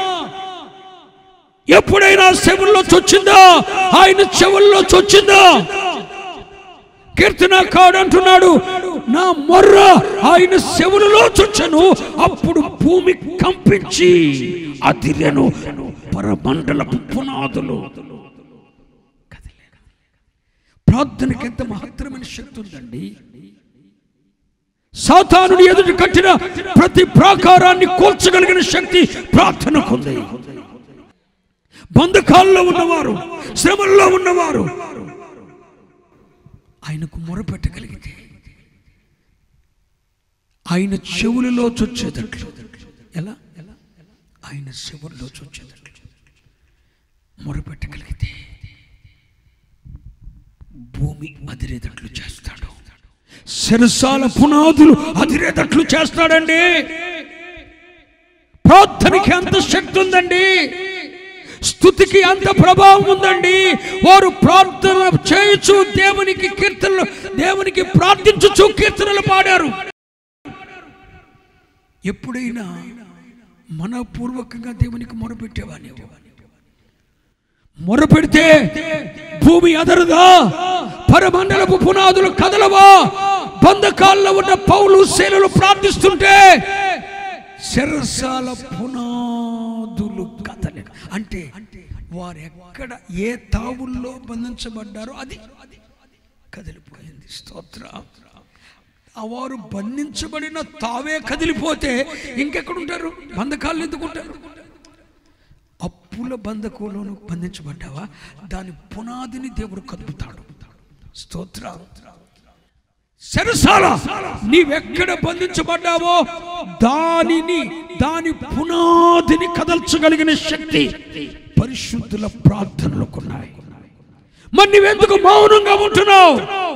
ఎప్పుడైనా చెవుల్లో చొచ్చిందా ఆయన చెవుల్లో చొచ్చిందా కీర్తనకాడు అంటున్నాడు నా మొర్ర ఆయన శవులలో చొచ్చను అప్పుడు భూమి కంపించి అదిరెను పరమండల పునాదులు ప్రార్థనకి ఎంత మహత్తరమైన శక్తి ఉందండి సాతానుడి ఎదుటి కట్టిన ప్రతి ప్రాకారాన్ని కూల్చగలిగిన శక్తి ప్రార్థనకు ఉంది బంధకాల్లో ఉన్నవారు శ్రమల్లో ఉన్నవారు ఆయనకు మొరపెట్టగలిగితే ఆయన చెవులలో చొచ్చేటట్లు ఎలా ఎలా ఆయన చెవుల్లో చొచ్చేటట్లు మొరపెట్టగలిగితే భూమి అదిరేటట్లు చేస్తాడు శిరసాల పునాదులు అదిరేటట్లు చేస్తాడండి ప్రార్థనకి అంత శక్తి ఉందండి స్థుతికి అంత ప్రభావం ఉందండి వారు ప్రార్థన చేయొచ్చు దేవునికి కీర్తనలు దేవునికి ప్రార్థించచ్చు కీర్తనలు పాడారు ఎప్పుడైనా మనపూర్వకంగా దేవునికి మొరపెట్టేవా నీవు మొరపెడితే భూమి అదరుదా పరమండలపు పునాదులు కదలవా బంధకాల్లో ఉన్న పౌలు శైలులు ప్రార్థిస్తుంటే శరసాల పునాదులు కదలే అంటే వారు ఎక్కడ ఏ తావుల్లో బంధించబడ్డారో అది కదిలిపోయింది స్తోత్ర ఆ వారు బంధించబడిన తావే కదిలిపోతే ఇంకెక్కడుంటారు బంధకాలు ఎందుకుంటారు అప్పుల బంధకులను బంధించబడ్డావా దాని పునాదిని దేవుడు కదుపుతాడు స్తోత్ర సరసాల నీవెక్కడ బంధించబడ్డావో దానిని దాని పునాదిని కదల్చగలిగిన శక్తి పరిశుద్ధుల ప్రార్థనలకున్నాయి మరి నీవెందుకు మౌనంగా ఉంటున్నావు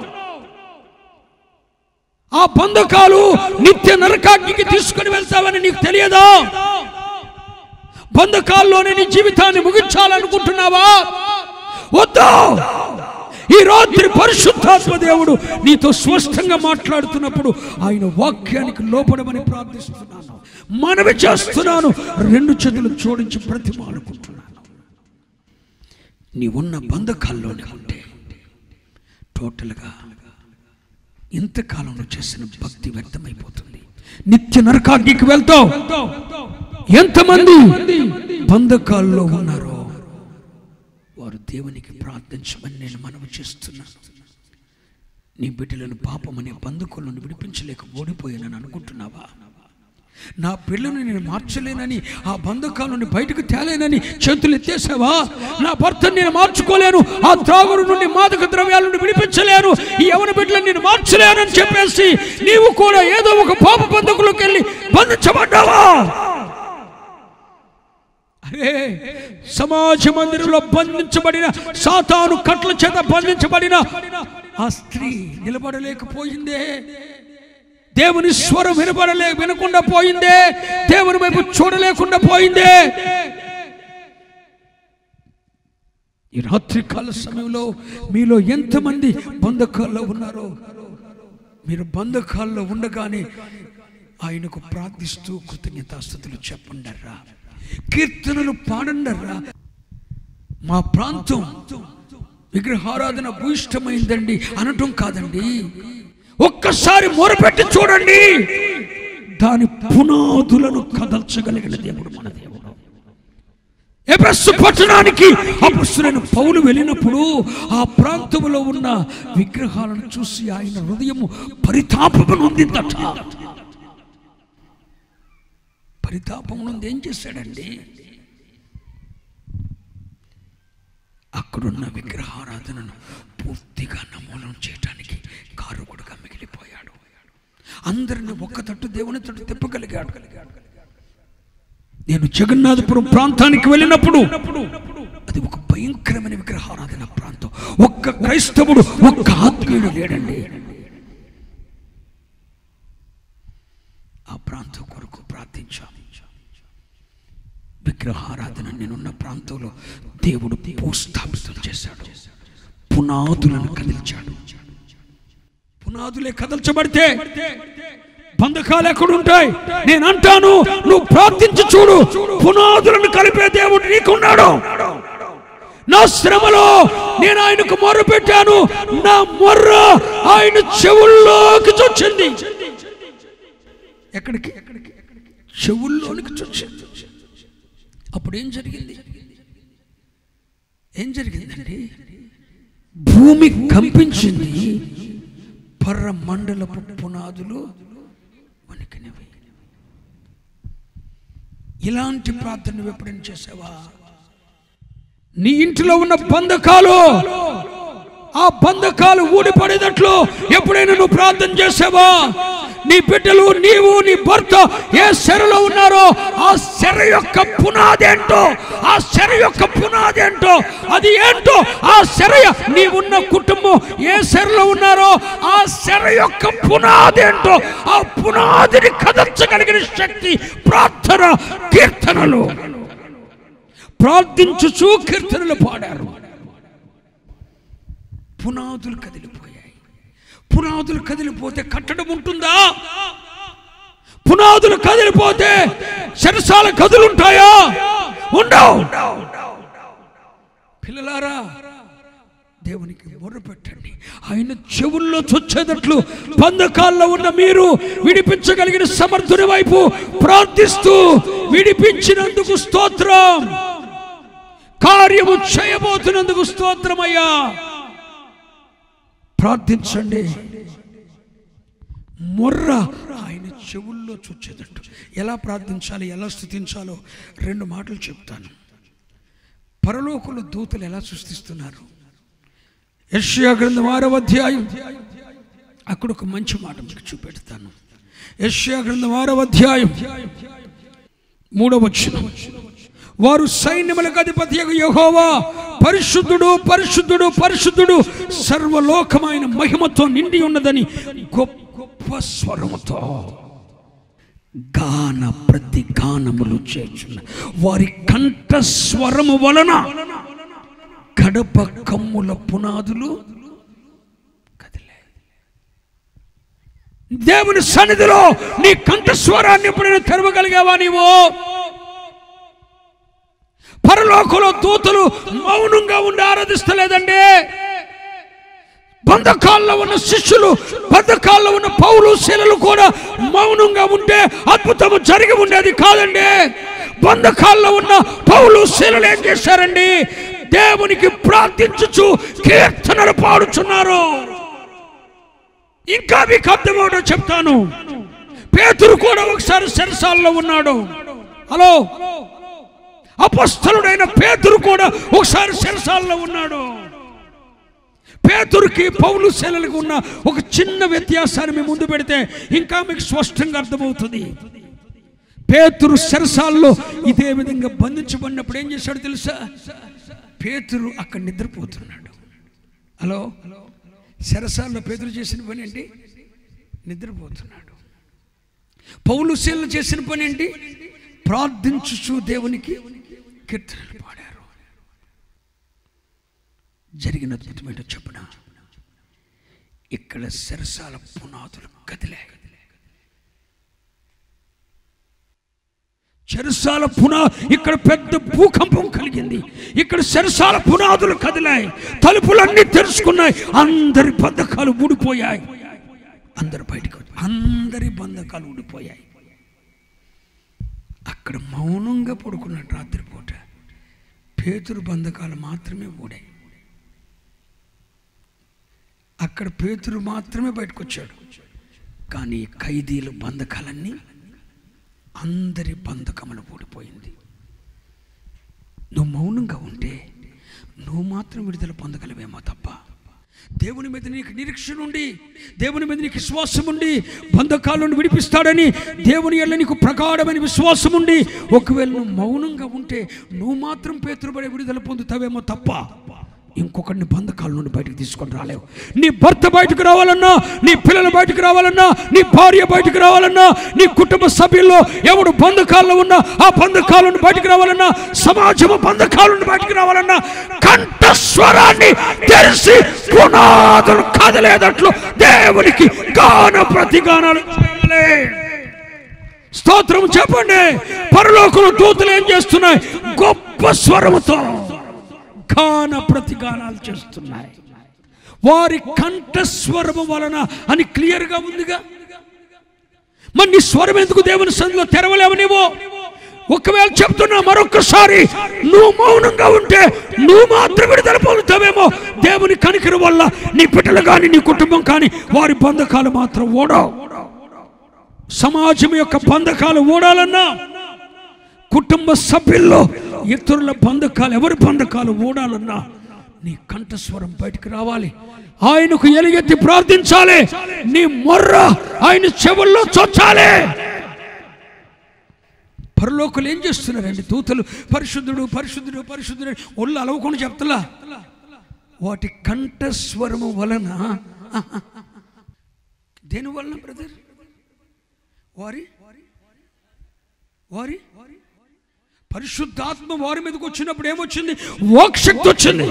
ఆ బంధకాలు నిత్య నరకాగ్నికి తీసుకుని వెళ్తావని నీకు తెలియదా బంధకాల్లోనే నీ జీవితాన్ని ముగించాలనుకుంటున్నావా వద్దు ఈ రాత్రి పరిశుద్ధాత్మ దేవుడు నీతో స్పష్టంగా మాట్లాడుతున్నప్పుడు ఆయన వాక్యానికి లోపడమని ప్రార్థిస్తున్నాను మనవి చేస్తున్నాను రెండు చేతులు జోడించి ప్రతిమానుకుంటున్నాను నీవున్న బంధకాల్లోనే ఉంటే టోటల్గా ఇంతకాలంలో చేసిన భక్తి వ్యర్థమైపోతుంది నిత్య నరకాగ్నికి వెళ్తావు ఎంతమంది బంధకాల్లో ఉన్నారో వారు దేవునికి ప్రార్థించమని నేను మనవి చేస్తున్నాను నీ బిడ్డలను పాపం అనే బంధుకులను విడిపించలేక ఓడిపోయానని అనుకుంటున్నావా నా పిల్లని నేను మార్చలేనని ఆ బంధకాల నుండి బయటకు తేలేనని చేతులు ఎత్తేసావా నా భర్తను నేను మార్చుకోలేను ఆ త్రాగుడు నుండి మాదక ద్రవ్యాల నుండి విడిపించలేను ఈ యవన బిడ్డలను నేను మార్చలేనని చెప్పేసి నీవు కూడా ఏదో ఒక పాప బంధకులోకి వెళ్ళి బంధించబడ్డావా అరే సమాజ మందిరంలో బంధించబడిన సాతాను కట్ల చేత బంధించబడిన ఆ స్త్రీ నిలబడలేకపోయిందే దేవుని స్వరం వినబడలే వినకుండా పోయిందే దేవుని వైపు చూడలేకుండా పోయిందే ఈ రాత్రి కాల సమయంలో మీలో ఎంతమంది బంధకాల్లో ఉన్నారో మీరు బంధకాల్లో ఉండగానే ఆయనకు ప్రార్థిస్తూ కృతజ్ఞతాస్థుతులు చెప్పండర్రా కీర్తనలు పాడండర్రా మా ప్రాంతం విగ్రహారాధన భూయిష్టమైందండి అనటం కాదండి ఒక్కసారి మొరపెట్టి చూడండి దాని పునాదులను కదల్చగలిగిన దేవుడు మన దేవుడు ఎబ్రస్సు పట్టణానికి అపస్తులైన పౌలు వెళ్ళినప్పుడు ఆ ప్రాంతంలో ఉన్న విగ్రహాలను చూసి ఆయన హృదయము పరితాపము నొందిందట పరితాపం నుండి ఏం చేశాడండి అక్కడున్న విగ్రహారాధనను పూర్తిగా నమూనం చేయటానికి కారుకుడుగా మిగిలిపోయాడు అందరిని ఒక్క తట్టు దేవుని తట్టు తిప్పగలిగాడు నేను జగన్నాథపురం ప్రాంతానికి వెళ్ళినప్పుడు అది ఒక భయంకరమైన విగ్రహారాధన ప్రాంతం ఒక్క క్రైస్తవుడు ఒక్క ఆత్మీయుడు లేడండి ఆ ప్రాంతం కొరకు ప్రార్థించాము విగ్రహారాధన నేనున్న ప్రాంతంలో దేవుడు భూస్థాపితం చేశాడు పునాదులను కదిల్చాడు పునాదులే కదల్చబడితే బంధకాలు ఎక్కడుంటాయి నేను అంటాను నువ్వు ప్రార్థించి చూడు పునాదులను కలిపే దేవుడు నీకున్నాడు నా శ్రమలో నేను ఆయనకు మొర్ర పెట్టాను నా మొర్ర ఆయన చెవుల్లోకి చొచ్చింది ఎక్కడికి చెవుల్లోనికి చొచ్చింది అప్పుడు ఏం జరిగింది ఏం జరిగిందండి భూమి కంపించింది పర్ర మండలపు పునాదులు వణికినవి ఇలాంటి ప్రార్థన నువ్వు ఎప్పుడైనా చేసావా నీ ఇంటిలో ఉన్న బంధకాలు ఆ బంధకాలు ఊడిపడేటట్లు ఎప్పుడైనా నువ్వు ప్రార్థన చేసావా నీ బిడ్డలు నీవు నీ భర్త ఏ సెరలో ఉన్నారో ఆ సెర యొక్క పునాది ఏంటో ఆ సెర యొక్క పునాది ఏంటో అది ఏంటో ఆ సెర నీవున్న కుటుంబం ఏ సెరలో ఉన్నారో ఆ సెర యొక్క పునాది ఏంటో ఆ పునాదిని కదర్చగలిగిన శక్తి ప్రార్థన కీర్తనలు ప్రార్థించుచూ కీర్తనలు పాడారు పునాదులు కదిలిపోయాయి పునాదులు కదిలిపోతే కట్టడం ఉంటుందా పునాదులు కదిలిపోతే శరసాల కదులుంటాయా ఉండవు పిల్లలారా దేవునికి మొర్ర పెట్టండి ఆయన చెవుల్లో చొచ్చేటట్లు బంధకాల్లో ఉన్న మీరు విడిపించగలిగిన సమర్థుని వైపు ప్రార్థిస్తూ విడిపించినందుకు స్తోత్రం కార్యము చేయబోతున్నందుకు స్తోత్రమయ్యా ప్రార్థించండి మొర్ర ఆయన చెవుల్లో చూచేటట్టు ఎలా ప్రార్థించాలి ఎలా స్థుతించాలో రెండు మాటలు చెప్తాను పరలోకుల దూతలు ఎలా సృష్టిస్తున్నారు యష్యా గ్రంథం ఆరవ అధ్యాయం అక్కడ ఒక మంచి మాట మీకు చూపెడతాను యష్యా గ్రంథం ఆరవ అధ్యాయం మూడవ వచనం వారు సైన్యములకు అధిపతి యహోవా పరిశుద్ధుడు పరిశుద్ధుడు పరిశుద్ధుడు సర్వలోకమైన మహిమతో నిండి ఉన్నదని గొప్ప స్వరముతో గాన ప్రతి గానములు చేర్చున్న వారి కంఠ స్వరము వలన గడప కమ్ముల పునాదులు కదిలే దేవుని సన్నిధిలో నీ కంఠస్వరాన్ని ఎప్పుడైనా తెరవగలిగావా నీవు పరలోకంలో దూతలు మౌనంగా ఉండి ఆరాధిస్తలేదండి బంధకాల్లో ఉన్న శిష్యులు బంధకాల్లో ఉన్న పౌలు శిలలు కూడా మౌనంగా ఉంటే అద్భుతము జరిగి ఉండేది కాదండి బంధకాల్లో ఉన్న పౌలు శిలలు ఏం చేశారండి దేవునికి ప్రార్థించుచు కీర్తనలు పాడుచున్నారు ఇంకా మీకు అర్థమవడం చెప్తాను పేతురు కూడా ఒకసారి చెరసాల్లో ఉన్నాడు హలో అపస్థలుడైన పేతురు కూడా ఒకసారి చెరసాల్లో ఉన్నాడు పేతురుకి పౌలు శైలకు ఉన్న ఒక చిన్న వ్యత్యాసాన్ని మీ ముందు పెడితే ఇంకా మీకు స్పష్టంగా అర్థమవుతుంది పేతురు చెరసాల్లో ఇదే విధంగా బంధించబడినప్పుడు ఏం చేశాడు తెలుసా పేతురు అక్కడ నిద్రపోతున్నాడు హలో చెరసాల్లో పేతురు చేసిన పని ఏంటి నిద్రపోతున్నాడు పౌలు శీలను చేసిన పని ఏంటి ప్రార్థించుచు దేవునికి కీర్తనలు పాడారు జరిగిన అద్భుతమైన చెప్పున ఇక్కడ సరసాల పునాదులు కదిలాయి చెరసాల పునా ఇక్కడ పెద్ద భూకంపం కలిగింది ఇక్కడ చెరసాల పునాదులు కదిలాయి తలుపులన్నీ తెరుచుకున్నాయి అందరి బంధకాలు ఊడిపోయాయి అందరు బయటకు వచ్చి- అందరి బంధకాలు ఊడిపోయాయి అక్కడ మౌనంగా పడుకున్నాడు రాత్రిపూట పేతురు బంధకాలు మాత్రమే ఊడాయి అక్కడ పేతురు మాత్రమే బయటకు వచ్చాడు కానీ ఖైదీల బంధకాలన్నీ అందరి బంధకములు ఊడిపోయింది నువ్వు మౌనంగా ఉంటే నువ్వు మాత్రం విడుదల పొందగలవేమో తప్ప దేవుని మీద నీకు నిరీక్షణ ఉండి దేవుని మీద నీకు విశ్వాసం ఉండి బంధకాలను విడిపిస్తాడని దేవుని ఎల్ల నీకు ప్రగాఢమైన విశ్వాసం ఉండి ఒకవేళ నువ్వు మౌనంగా ఉంటే నువ్వు మాత్రం పేతురుబడే విడుదల పొందుతావేమో తప్ప ఇంకొకరిని బంధకాల నుండి బయటకు తీసుకొని రాలేవు నీ భర్త బయటకు రావాలన్నా నీ పిల్లలు బయటకు రావాలన్నా నీ భార్య బయటకు రావాలన్నా నీ కుటుంబ సభ్యుల్లో ఎవడు బంధకాల్లో ఉన్నా ఆ బంధకాల నుండి బయటకు రావాలన్నా సమాజము బంధకాల నుండి బయటకు రావాలన్నా కంఠస్వరాన్ని తెరిచి పునాదులు కదలేదట్లు దేవునికి గాన ప్రతిగానాలు చేయాలి స్తోత్రం చెప్పండి పరలోకులు దూతలు ఏం చేస్తున్నాయి గొప్ప స్వరముతో గాన ప్రతిగానాలు చేస్తున్నాయి వారి కంఠస్వరము వలన అని క్లియర్గా ఉందిగా మరి నీ స్వరం ఎందుకు దేవుని సందులో తెరవలేవు నీవు ఒకవేళ చెప్తున్నా మరొకసారి నువ్వు మౌనంగా ఉంటే నువ్వు మాత్రం విడుదల పొందుతావేమో దేవుని కనికర వల్ల నీ బిడ్డలు కానీ నీ కుటుంబం కానీ వారి బంధకాలు మాత్రం ఓడవు సమాజం యొక్క బంధకాలు ఓడాలన్నా కుటుంబ సభ్యుల్లో ఇతరుల బంధకాలు ఎవరి బంధకాలు ఓడాలన్నా నీ కంఠస్వరం బయటికి రావాలి ఆయనకు ఎలుగెత్తి ప్రార్థించాలి నీ మొర్ర ఆయన చెవుల్లో చొచ్చాలి పరలోకులు ఏం చేస్తున్నారండి దూతలు పరిశుద్ధుడు పరిశుద్ధుడు పరిశుద్ధుడు అని ఒళ్ళు అలవకుండా చెప్తలా వాటి కంఠస్వరము వలన దేని వలన బ్రదర్ వారి వారి పరిశుద్ధాత్మ వారి మీదకి వచ్చినప్పుడు ఏమొచ్చింది వాక్శక్తి వచ్చింది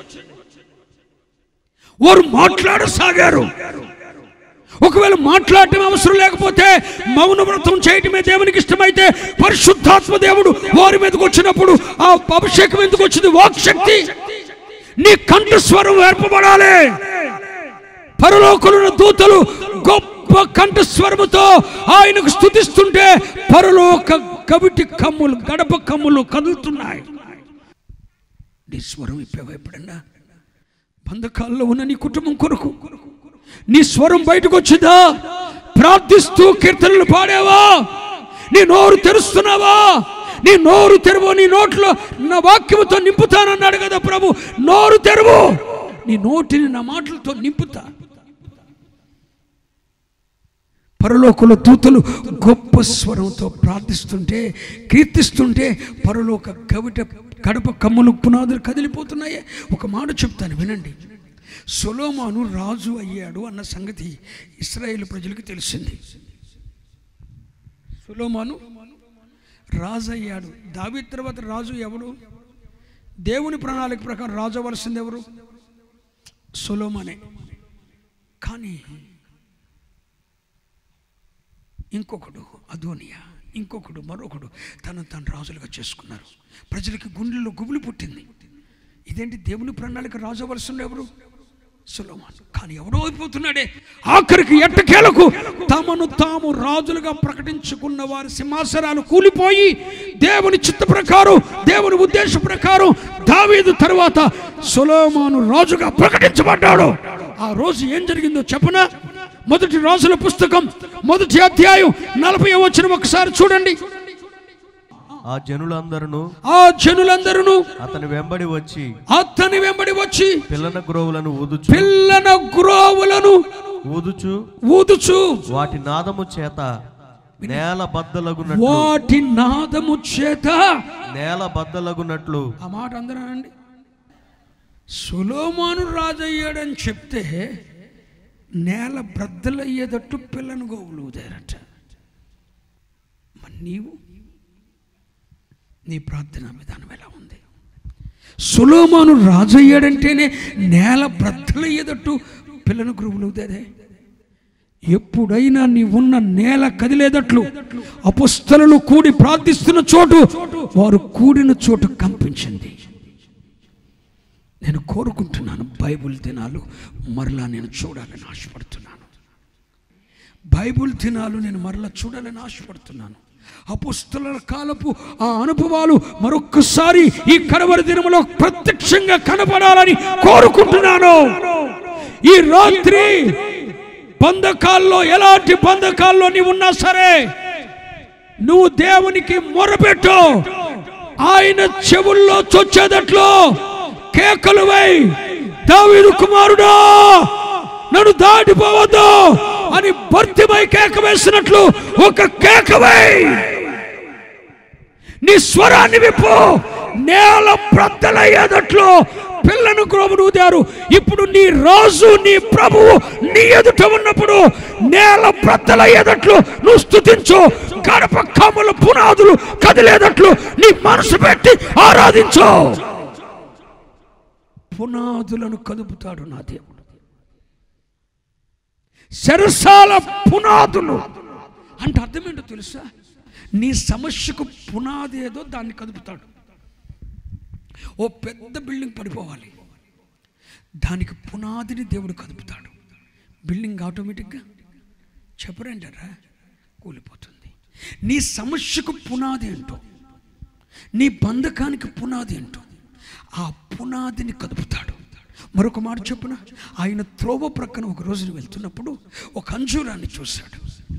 వారు మాట్లాడసాగారు ఒకవేళ మాట్లాడటం అవసరం లేకపోతే మౌన వ్రతం చేయటమే దేవునికి ఇష్టమైతే పరిశుద్ధాత్మ దేవుడు వారి మీదకి వచ్చినప్పుడు ఆ అభిషేకం ఎందుకు వచ్చింది వాక్శక్తి నీ కంఠస్వరం ఏర్పబడాలి పరలోకులున్న దూతలు గొప్ప కంఠస్వరముతో ఆయనకు స్థుతిస్తుంటే పరలోక కవిటి కమ్ములు గడప కమ్ములు కదులుతున్నాయి నీ స్వరం ఇప్పేవా ఎప్పుడన్నా బంధకాల్లో ఉన్న నీ కుటుంబం కొరకు నీ స్వరం బయటకు వచ్చిందా ప్రార్థిస్తూ కీర్తనలు పాడావా నీ నోరు తెరుస్తున్నావా నీ నోరు తెరువు నీ నోట్లో నా వాక్యముతో నింపుతానన్నాడు కదా ప్రభు నోరు తెరువు నీ నోటిని నా మాటలతో నింపుతా పరలోకుల దూతలు గొప్ప స్వరంతో ప్రార్థిస్తుంటే కీర్తిస్తుంటే పరలోక కవిట కడప కమ్ములు పునాదులు కదిలిపోతున్నాయి ఒక మాట చెప్తాను వినండి సొలోమాను రాజు అయ్యాడు అన్న సంగతి ఇస్రాయేల్ ప్రజలకు తెలిసింది సొలోమాను రాజు అయ్యాడు దావి తర్వాత రాజు ఎవడు దేవుని ప్రణాళిక ప్రకారం రాజు అవ్వాల్సింది ఎవరు సొలోమానే కానీ ఇంకొకడు అదోనియా ఇంకొకడు మరొకడు తను తను రాజులుగా చేసుకున్నారు ప్రజలకి గుండెల్లో గుబులు పుట్టింది ఇదేంటి దేవుని ప్రణాళిక రాజు అవ్వాల్సిన ఎవరు సులోమాన్ కానీ ఎవడో అయిపోతున్నాడే ఆఖరికి ఎట్టకేలకు తమను తాము రాజులుగా ప్రకటించుకున్న వారి సింహాసనాలు కూలిపోయి దేవుని చిత్త ప్రకారం దేవుని ఉద్దేశ ప్రకారం దావీదు తర్వాత సులోమాను రాజుగా ప్రకటించబడ్డాడు ఆ రోజు ఏం జరిగిందో చెప్పనా మొదటి రాజుల పుస్తకం మొదటి అధ్యాయం నలభై వచ్చిన ఒకసారి చూడండి ఆ జనులందరూ ఆ జనులందరూ అతని వెంబడి వచ్చి అతని వెంబడి వచ్చి పిల్లన గ్రోవులను ఊదుచు పిల్లన గ్రోవులను ఊదుచు ఊదుచు వాటి నాదము చేత నేల బద్దలగునట్లు వాటి నాదము చేత నేల బద్దలగునట్లు ఆ మాట అందరానండి సులోమాను రాజయ్యాడని చెప్తే నేల బ్రద్దలయ్యేటట్టు పిల్లను గోవులు ఊదారట మరి నీవు నీ ప్రార్థన విధానం ఎలా ఉంది సులోమాను రాజయ్యాడంటేనే నేల బ్రద్దలయ్యేటట్టు పిల్లను గురువులు ఊదారే ఎప్పుడైనా నీ ఉన్న నేల కదిలేదట్లు అపుస్తలు కూడి ప్రార్థిస్తున్న చోటు వారు కూడిన చోటు కంపించింది నేను కోరుకుంటున్నాను బైబుల్ దినాలు మరలా నేను చూడాలని ఆశపడుతున్నాను బైబుల్ దినాలు నేను మరలా చూడాలని ఆశపడుతున్నాను అపుస్తల కాలపు ఆ అనుభవాలు మరొక్కసారి ఈ కడవరి దినములో ప్రత్యక్షంగా కనపడాలని కోరుకుంటున్నాను ఈ రాత్రి బంధకాల్లో ఎలాంటి బంధకాల్లో నీవు ఉన్నా సరే నువ్వు దేవునికి మొరపెట్టు ఆయన చెవుల్లో చొచ్చేదట్లు కేకలు వై దావీదు కుమారుడా నన్ను దాటిపోవద్దు అని భర్తిమై కేక వేసినట్లు ఒక కేక వై నీ స్వరాన్ని విప్పు నేల బ్రద్దలయ్యేదట్లు పిల్లను గ్రోమును ఊదారు ఇప్పుడు నీ రాజు నీ ప్రభువు నీ ఎదుట ఉన్నప్పుడు నేల బ్రద్దలయ్యేదట్లు నువ్వు స్థుతించు గడప కమ్ముల పునాదులు కదిలేదట్లు నీ మనసు పెట్టి ఆరాధించు పునాదులను కదుపుతాడు నా దేవుడు శరసాల పునాదులు అంటే అర్థం ఏంటో తెలుసా నీ సమస్యకు పునాది ఏదో దాన్ని కదుపుతాడు ఓ పెద్ద బిల్డింగ్ పడిపోవాలి దానికి పునాదిని దేవుడు కదుపుతాడు బిల్డింగ్ ఆటోమేటిక్గా చెప్పరంటారా కూలిపోతుంది నీ సమస్యకు పునాది ఏంటో నీ బంధకానికి పునాది ఏంటో ఆ పునాదిని కదుపుతాడు మరొక మాట చెప్పున ఆయన త్రోవ ప్రక్కన ఒక రోజున వెళ్తున్నప్పుడు ఒక అంజూరాన్ని చూశాడు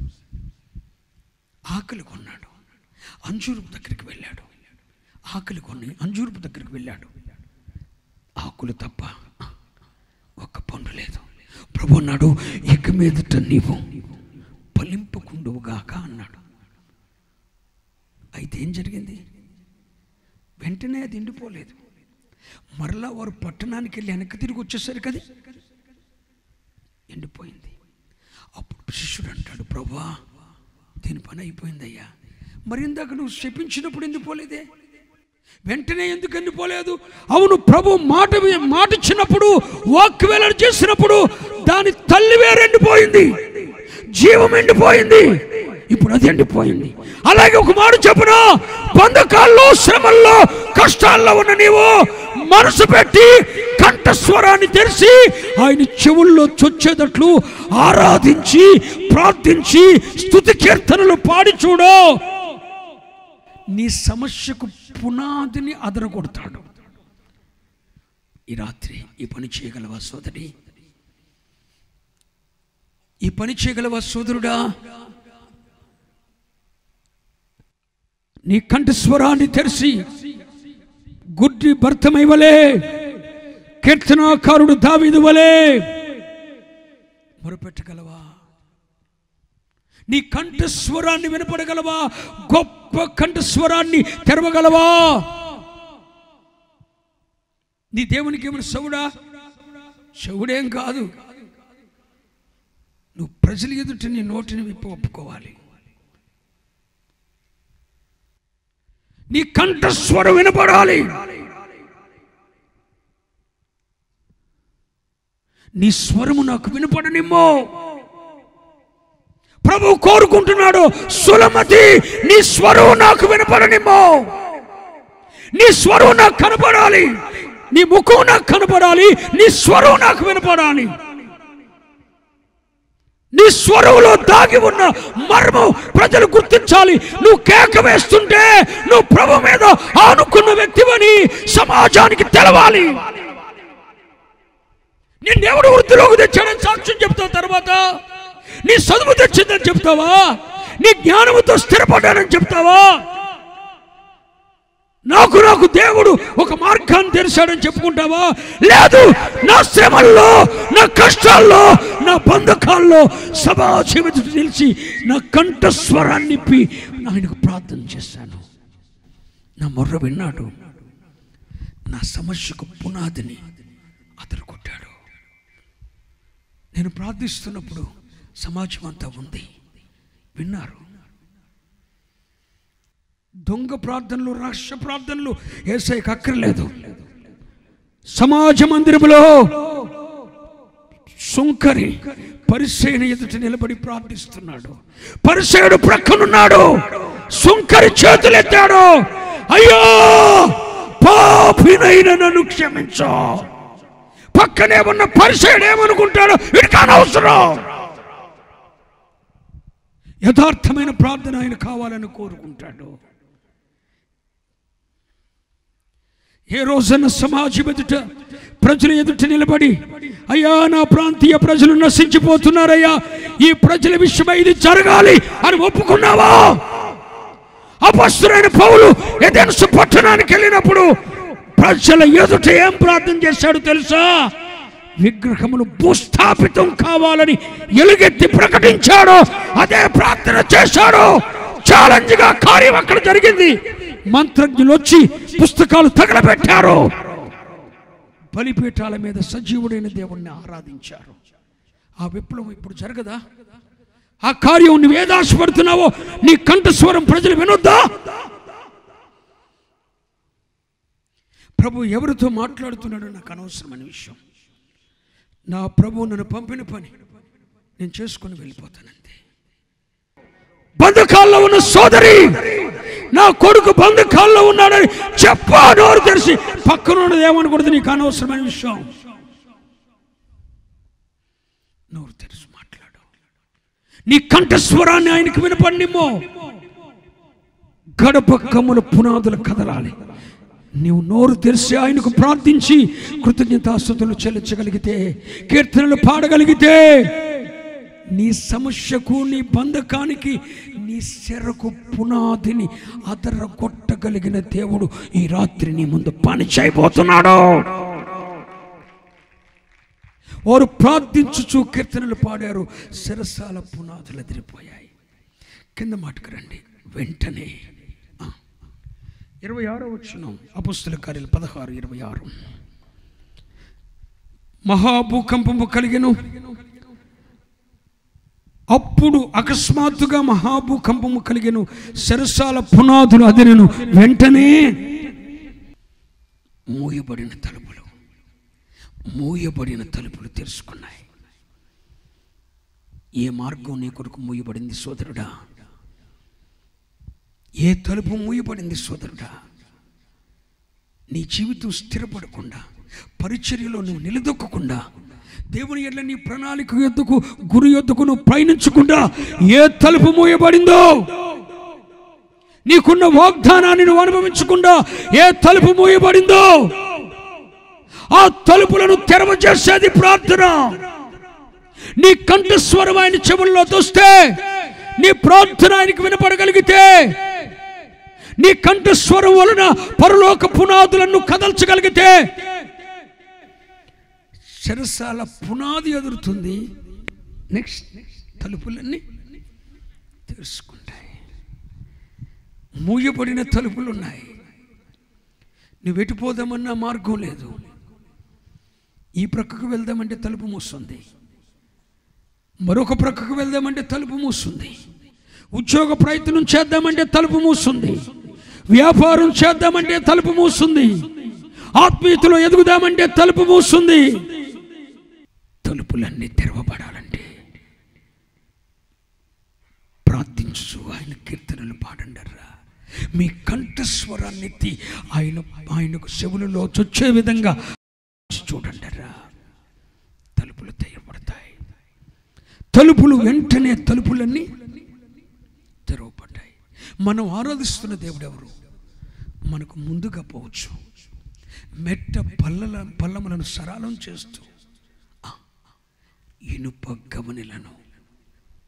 ఆకలి కొన్నాడు అంజూరుపు దగ్గరికి వెళ్ళాడు ఆకలి కొని అంజూరుపు దగ్గరికి వెళ్ళాడు ఆకులు తప్ప ఒక్క పండు లేదు ప్రభు అన్నాడు ఇక మీదట నీవు ఫలింపకుండువుగాక అన్నాడు అయితే ఏం జరిగింది వెంటనే అది ఎండిపోలేదు మరలా వారు పట్టణానికి వెళ్ళి వెనక్కి తిరిగి వచ్చేసరికి అది ఎండిపోయింది అప్పుడు శిష్యుడు అంటాడు ప్రభా దీని పని అయిపోయిందయ్యా మరి ఇందాక నువ్వు శపించినప్పుడు ఎండిపోలేదే వెంటనే ఎందుకు ఎండిపోలేదు అవును ప్రభు మాట వి- మాట ఇచ్చినప్పుడు వాక్ వెల్లడి చేసినప్పుడు దాని తల్లి వేరెండిపోయింది జీవం ఎండిపోయింది ఇప్పుడు అది ఎండిపోయింది అలాగే ఒక మాట చెప్పున బంధకాల్లో శ్రమల్లో కష్టాల్లో ఉన్న నీవు మనసు పెట్టి కంఠస్వరాన్ని తెరిచి ఆయన చెవుల్లో చొచ్చేటట్లు ఆరాధించి ప్రార్థించి స్తుతి కీర్తనలు పాడి చూడు నీ సమస్యకు పునాదిని అదరగొడతాడు ఈ రాత్రి ఈ పని చేయగలవా సోదరి ఈ పని చేయగలవా సోదరుడా నీ కంఠస్వరాన్ని తెరిచి గుడ్డి భర్తమై వలే కీర్తనాకారుడు దావీదు వలే మొరపెట్టగలవా నీ కంఠస్వరాన్ని వినపడగలవా గొప్ప కంఠస్వరాన్ని తెరవగలవా నీ దేవునికి ఏమైనా చెవుడా చెవుడేం కాదు నువ్వు ప్రజలు ఎదుట నీ నోటిని విప్పి ఒప్పుకోవాలి నీ కంఠస్వరం వినపడాలి నీ స్వరము నాకు వినపడనిమ్మో ప్రభు కోరుకుంటున్నాడు సులమతి నీ స్వరం నాకు వినపడనిమ్మో నీ స్వరం నాకు కనపడాలి నీ ముఖం నాకు కనపడాలి నీ స్వరం నాకు వినపడాలి నీ స్వరంలో దాగి ఉన్న మర్మం ప్రజలు గుర్తించాలి నువ్వు కేక వేస్తుంటే నువ్వు ప్రభు మీద ఆనుకున్న వ్యక్తివని సమాజానికి తెలవాలి నిన్నెవడు వృద్ధిలోకి తెచ్చాడని సాక్ష్యం చెప్తావు తర్వాత నీ చదువు తెచ్చిందని చెప్తావా నీ జ్ఞానముతో స్థిరపడ్డానని చెప్తావా నాకు నాకు దేవుడు ఒక మార్గాన్ని తెరిచాడని చెప్పుకుంటావా లేదు నా శ్రమల్లో నా కష్టాల్లో నా బంధకాల్లో సమాజం ఎదుట నిలిచి నా కంఠస్వరాన్ని నిప్పి ఆయనకు ప్రార్థన చేశాను నా మొర్ర విన్నాడు నా సమస్యకు పునాదిని అతను కొట్టాడు నేను ప్రార్థిస్తున్నప్పుడు సమాజం అంతా ఉంది విన్నారు దొంగ ప్రార్థనలు రాష్ట్ర ప్రార్థనలు ఏసైకి అక్కర్లేదు సమాజ మందిరములో సుంకరి పరిసేన ఎదుట నిలబడి ప్రార్థిస్తున్నాడు పరిసేయుడు ప్రక్కనున్నాడు సుంకరి చేతులెత్తాడు అయ్యో పాపినైన నన్ను క్షమించు పక్కనే ఉన్న పరిసేయుడు ఏమనుకుంటాడో వీడికి అనవసరం యథార్థమైన ప్రార్థన ఆయన కావాలని కోరుకుంటాడు ఏ రోజున సమాజం ఎదుట ప్రజల ఎదుట నిలబడి అయ్యా నా ప్రాంతీయ ప్రజలు నశించిపోతున్నారయ్యా ఈ ప్రజల విషయమై ఇది జరగాలి అని ఒప్పుకున్నావా అపస్తులైన పౌలు ఎదెన్సు పట్టణానికి వెళ్ళినప్పుడు ప్రజల ఎదుట ఏం ప్రార్థన చేశాడు తెలుసా విగ్రహములు భూస్థాపితం కావాలని ఎలుగెత్తి ప్రకటించాడు అదే ప్రార్థన చేశాడు ఛాలెంజ్ గా కార్యం అక్కడ జరిగింది మంత్రజ్ఞులు వచ్చి పుస్తకాలు తగలబెట్టారు బలిపీఠాల మీద సజీవుడైన దేవుణ్ణి ఆరాధించారు ఆ విప్లవం ఇప్పుడు జరగదా ఆ కార్యం నువ్వు ఏదాశపడుతున్నావో నీ కంఠస్వరం ప్రజలు వినొద్దా ప్రభు ఎవరితో మాట్లాడుతున్నాడో నాకు అనవసరమైన విషయం నా ప్రభు నన్ను పంపిన పని నేను చేసుకుని వెళ్ళిపోతానంతే బంధకాల్లో ఉన్న సోదరి నా కొడుకు బంధకాల్లో ఉన్నాడని చెప్పా నోరు తెరిచి పక్కన ఉన్నది ఏమనకూడదు నీకు అనవసరమైన విషయం నోరు తెరిచి మాట్లాడు నీ కంఠస్వరాన్ని ఆయనకి వినపడినిమ్మో గడప కమ్ముల పునాదులు కదలాలి నీవు నోరు తెరిచి ఆయనకు ప్రార్థించి కృతజ్ఞతాస్తుతులు చెల్లించగలిగితే కీర్తనలు పాడగలిగితే నీ సమస్యకు నీ బంధకానికి నీ శరకు పునాదిని అదరగొట్టగలిగిన దేవుడు ఈ రాత్రి నీ ముందు పని చేయబోతున్నాడు వారు ప్రార్థించుచు కీర్తనలు పాడారు శిరసాల పునాదులు ఎదిరిపోయాయి కింద మాటకు రండి వెంటనే ఆ, ఇరవై ఆరో వచ్చిన అపుస్తుల కార్యాలు పదహారు ఇరవై ఆరు మహాభూకంపము కలిగెను అప్పుడు అకస్మాత్తుగా మహాభూకంపము కలిగెను శరసాల పునాదులు అదినను వెంటనే మూయబడిన తలుపులు మూయబడిన తలుపులు తెరుచుకున్నాయి ఏ మార్గం నీ కొరకు మూయబడింది సోదరుడా ఏ తలుపు మూయబడింది సోదరుడా నీ జీవితం స్థిరపడకుండా పరిచర్యలో నువ్వు నిలదొక్కకుండా దేవుని ఎడ్ల నీ ప్రణాళిక ఎద్దుకు గురి ఎద్దుకు నువ్వు పయనించకుండా ఏ తలుపు మూయబడిందో నీకున్న వాగ్దానాన్ని నువ్వు అనుభవించకుండా ఏ తలుపు మూయబడిందో ఆ తలుపులను తెరవజేసేది ప్రార్థన నీ కంఠస్వరం ఆయన చెవుల్లో తోస్తే నీ ప్రార్థన ఆయనకి వినపడగలిగితే నీ కంఠస్వరం వలన పరలోక పునాదులను కదల్చగలిగితే శరసాల పునాది ఎదురుతుంది నెక్స్ట్ తలుపులన్నీ తెలుసుకుంటాయి మూయబడిన తలుపులు ఉన్నాయి నువ్వు ఎటుపోదామన్నా మార్గం లేదు ఈ ప్రక్కకు వెళ్దామంటే తలుపు మూస్తుంది మరొక ప్రక్కకు వెళ్దామంటే తలుపు మూస్తుంది ఉద్యోగ ప్రయత్నం చేద్దామంటే తలుపు మూస్తుంది వ్యాపారం చేద్దామంటే తలుపు మూస్తుంది ఆత్మీయతలో ఎదుగుదామంటే తలుపు మూస్తుంది తలుపులన్నీ తెరవబడాలంటే ప్రార్థించు ఆయన కీర్తనలు పాడండర్రా మీ కంఠస్వరాన్ని ఎత్తి ఆయన ఆయనకు చెవులలో చొచ్చే విధంగా చూడండర్రా తలుపులు తెరవబడతాయి తలుపులు వెంటనే తలుపులన్నీ తెరవబడ్డాయి మనం ఆరాధిస్తున్న దేవుడు ఎవరు మనకు ముందుగా పోవచ్చు మెట్ట పల్లల పల్లములను సరాలం చేస్తూ ఆ, ఇనుప గమనిలను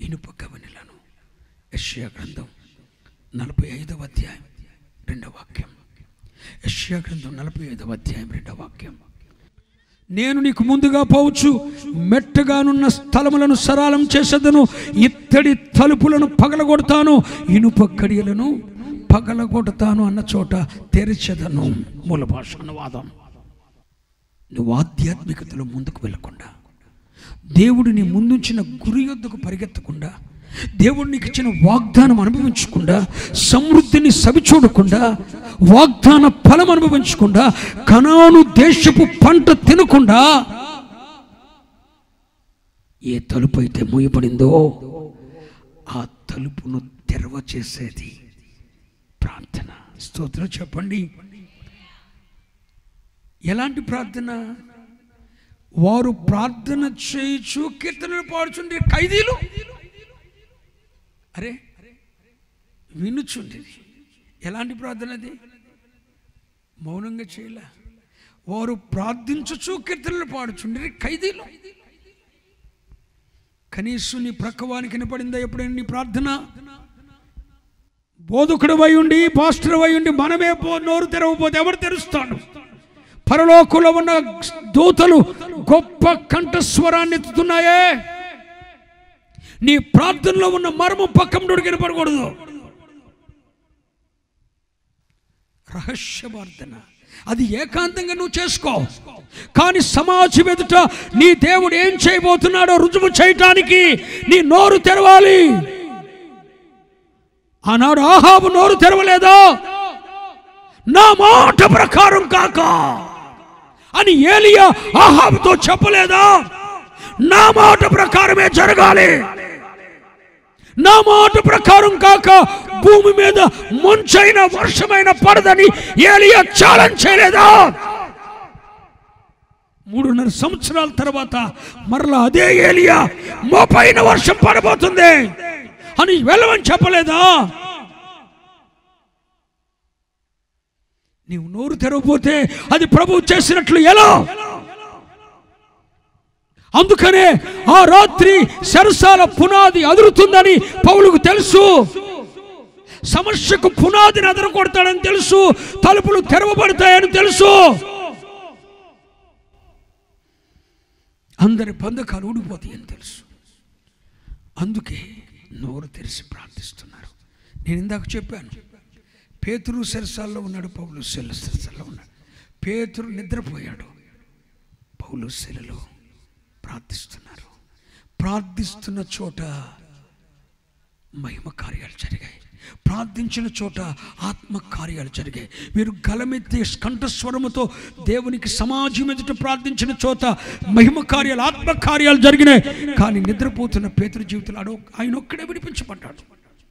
ఇనుప గవనిలను యష్యా గ్రంథం నలభై ఐదవ అధ్యాయం రెండవ వాక్యం యష్యా గ్రంథం నలభై ఐదవ అధ్యాయం రెండవ వాక్యం నేను నీకు ముందుగా పోవచ్చు మెట్టగానున్న స్థలములను సరాలం చేసేదను ఇత్తడి తలుపులను పగలగొడతాను ఇనుప కడియలను పగలగొడతాను అన్న చోట తెరిచెదను మూల భాష అనువాదం నువ్వు ఆధ్యాత్మికతలో ముందుకు వెళ్ళకుండా దేవుడు నీ ముందుంచిన గురి యొద్దకు పరిగెత్తకుండా దేవుడు నీకు ఇచ్చిన వాగ్దానం అనుభవించకుండా సమృద్ధిని సవిచూడకుండా వాగ్దాన ఫలం అనుభవించకుండా కనాను దేశపు పంట తినకుండా ఏ తలుపు అయితే మూయబడిందో ఆ తలుపును తెరవ చేసేది ప్రార్థన స్తోత్రం చెప్పండి ఎలాంటి ప్రార్థన వారు ప్రార్థన చేయించు కీర్తనలు పాడుచుండే ఖైదీలు అరే వినుచుండేది ఎలాంటి ప్రార్థన అది మౌనంగా చేయలే వారు ప్రార్థించుచు కీర్తనలు పాడుచుండే ఖైదీలు కనీసం నీ ప్రక్కవానికి వినపడిందా ఎప్పుడైనా నీ ప్రార్థన బోధకుడు అయి ఉండి పాస్టర్ అయి ఉండి మనమే పో నోరు తెరవకపోతే ఎవరు తెరుస్తాడు పరలోకంలో ఉన్న దూతలు గొప్ప కంఠస్వరాన్ని ఎత్తుతున్నాయే నీ ప్రార్థనలో ఉన్న మర్మం పక్కం నుండి కనపడకూడదు రహస్య ప్రార్థన అది ఏకాంతంగా నువ్వు చేసుకో కానీ సమాజం ఎదుట నీ దేవుడు ఏం చేయబోతున్నాడో రుజువు చేయటానికి నీ నోరు తెరవాలి ఆనాడు ఆహాబు నోరు తెరవలేదా నా మాట ప్రకారం కాక అని ఏలియా ఆహాబుతో చెప్పలేదా నా మాట ప్రకారమే జరగాలి నా మాట ప్రకారం కాక భూమి మీద ముంచైన వర్షమైన పడదని ఏలియా ఛాలెంజ్ చేయలేదా మూడున్నర సంవత్సరాల తర్వాత మరలా అదే ఏలియా మోపైన వర్షం పడబోతుంది అని వెళ్ళమని చెప్పలేదా నీవు నోరు తెరవపోతే అది ప్రభువు చేసినట్లు ఎలా అందుకనే ఆ రాత్రి సరసాల పునాది అదురుతుందని పౌలుకు తెలుసు సమస్యకు పునాదిని అదరు కొడతాడని తెలుసు తలుపులు తెరవబడతాయని తెలుసు అందరి బంధకాలు ఊడిపోతాయని తెలుసు అందుకే నోరు తెరిచి ప్రార్థిస్తున్నారు నేను ఇందాక చెప్పాను పేతురు సెరసాల్లో ఉన్నాడు పౌలు సెల సెరసాల్లో ఉన్నాడు పేతురు నిద్రపోయాడు పౌలు సెలలో ప్రార్థిస్తున్నారు ప్రార్థిస్తున్న చోట మహిమ కార్యాలు జరిగాయి ప్రార్థించిన చోట ఆత్మ కార్యాలు జరిగాయి మీరు గలమెత్తి కంఠస్వరముతో దేవునికి సమాజం ఎదుట ప్రార్థించిన చోట మహిమ కార్యాలు ఆత్మ కార్యాలు జరిగినాయి కానీ నిద్రపోతున్న పేతురు జీవితంలో ఆయన ఒక్కడే విడిపించబడ్డాడు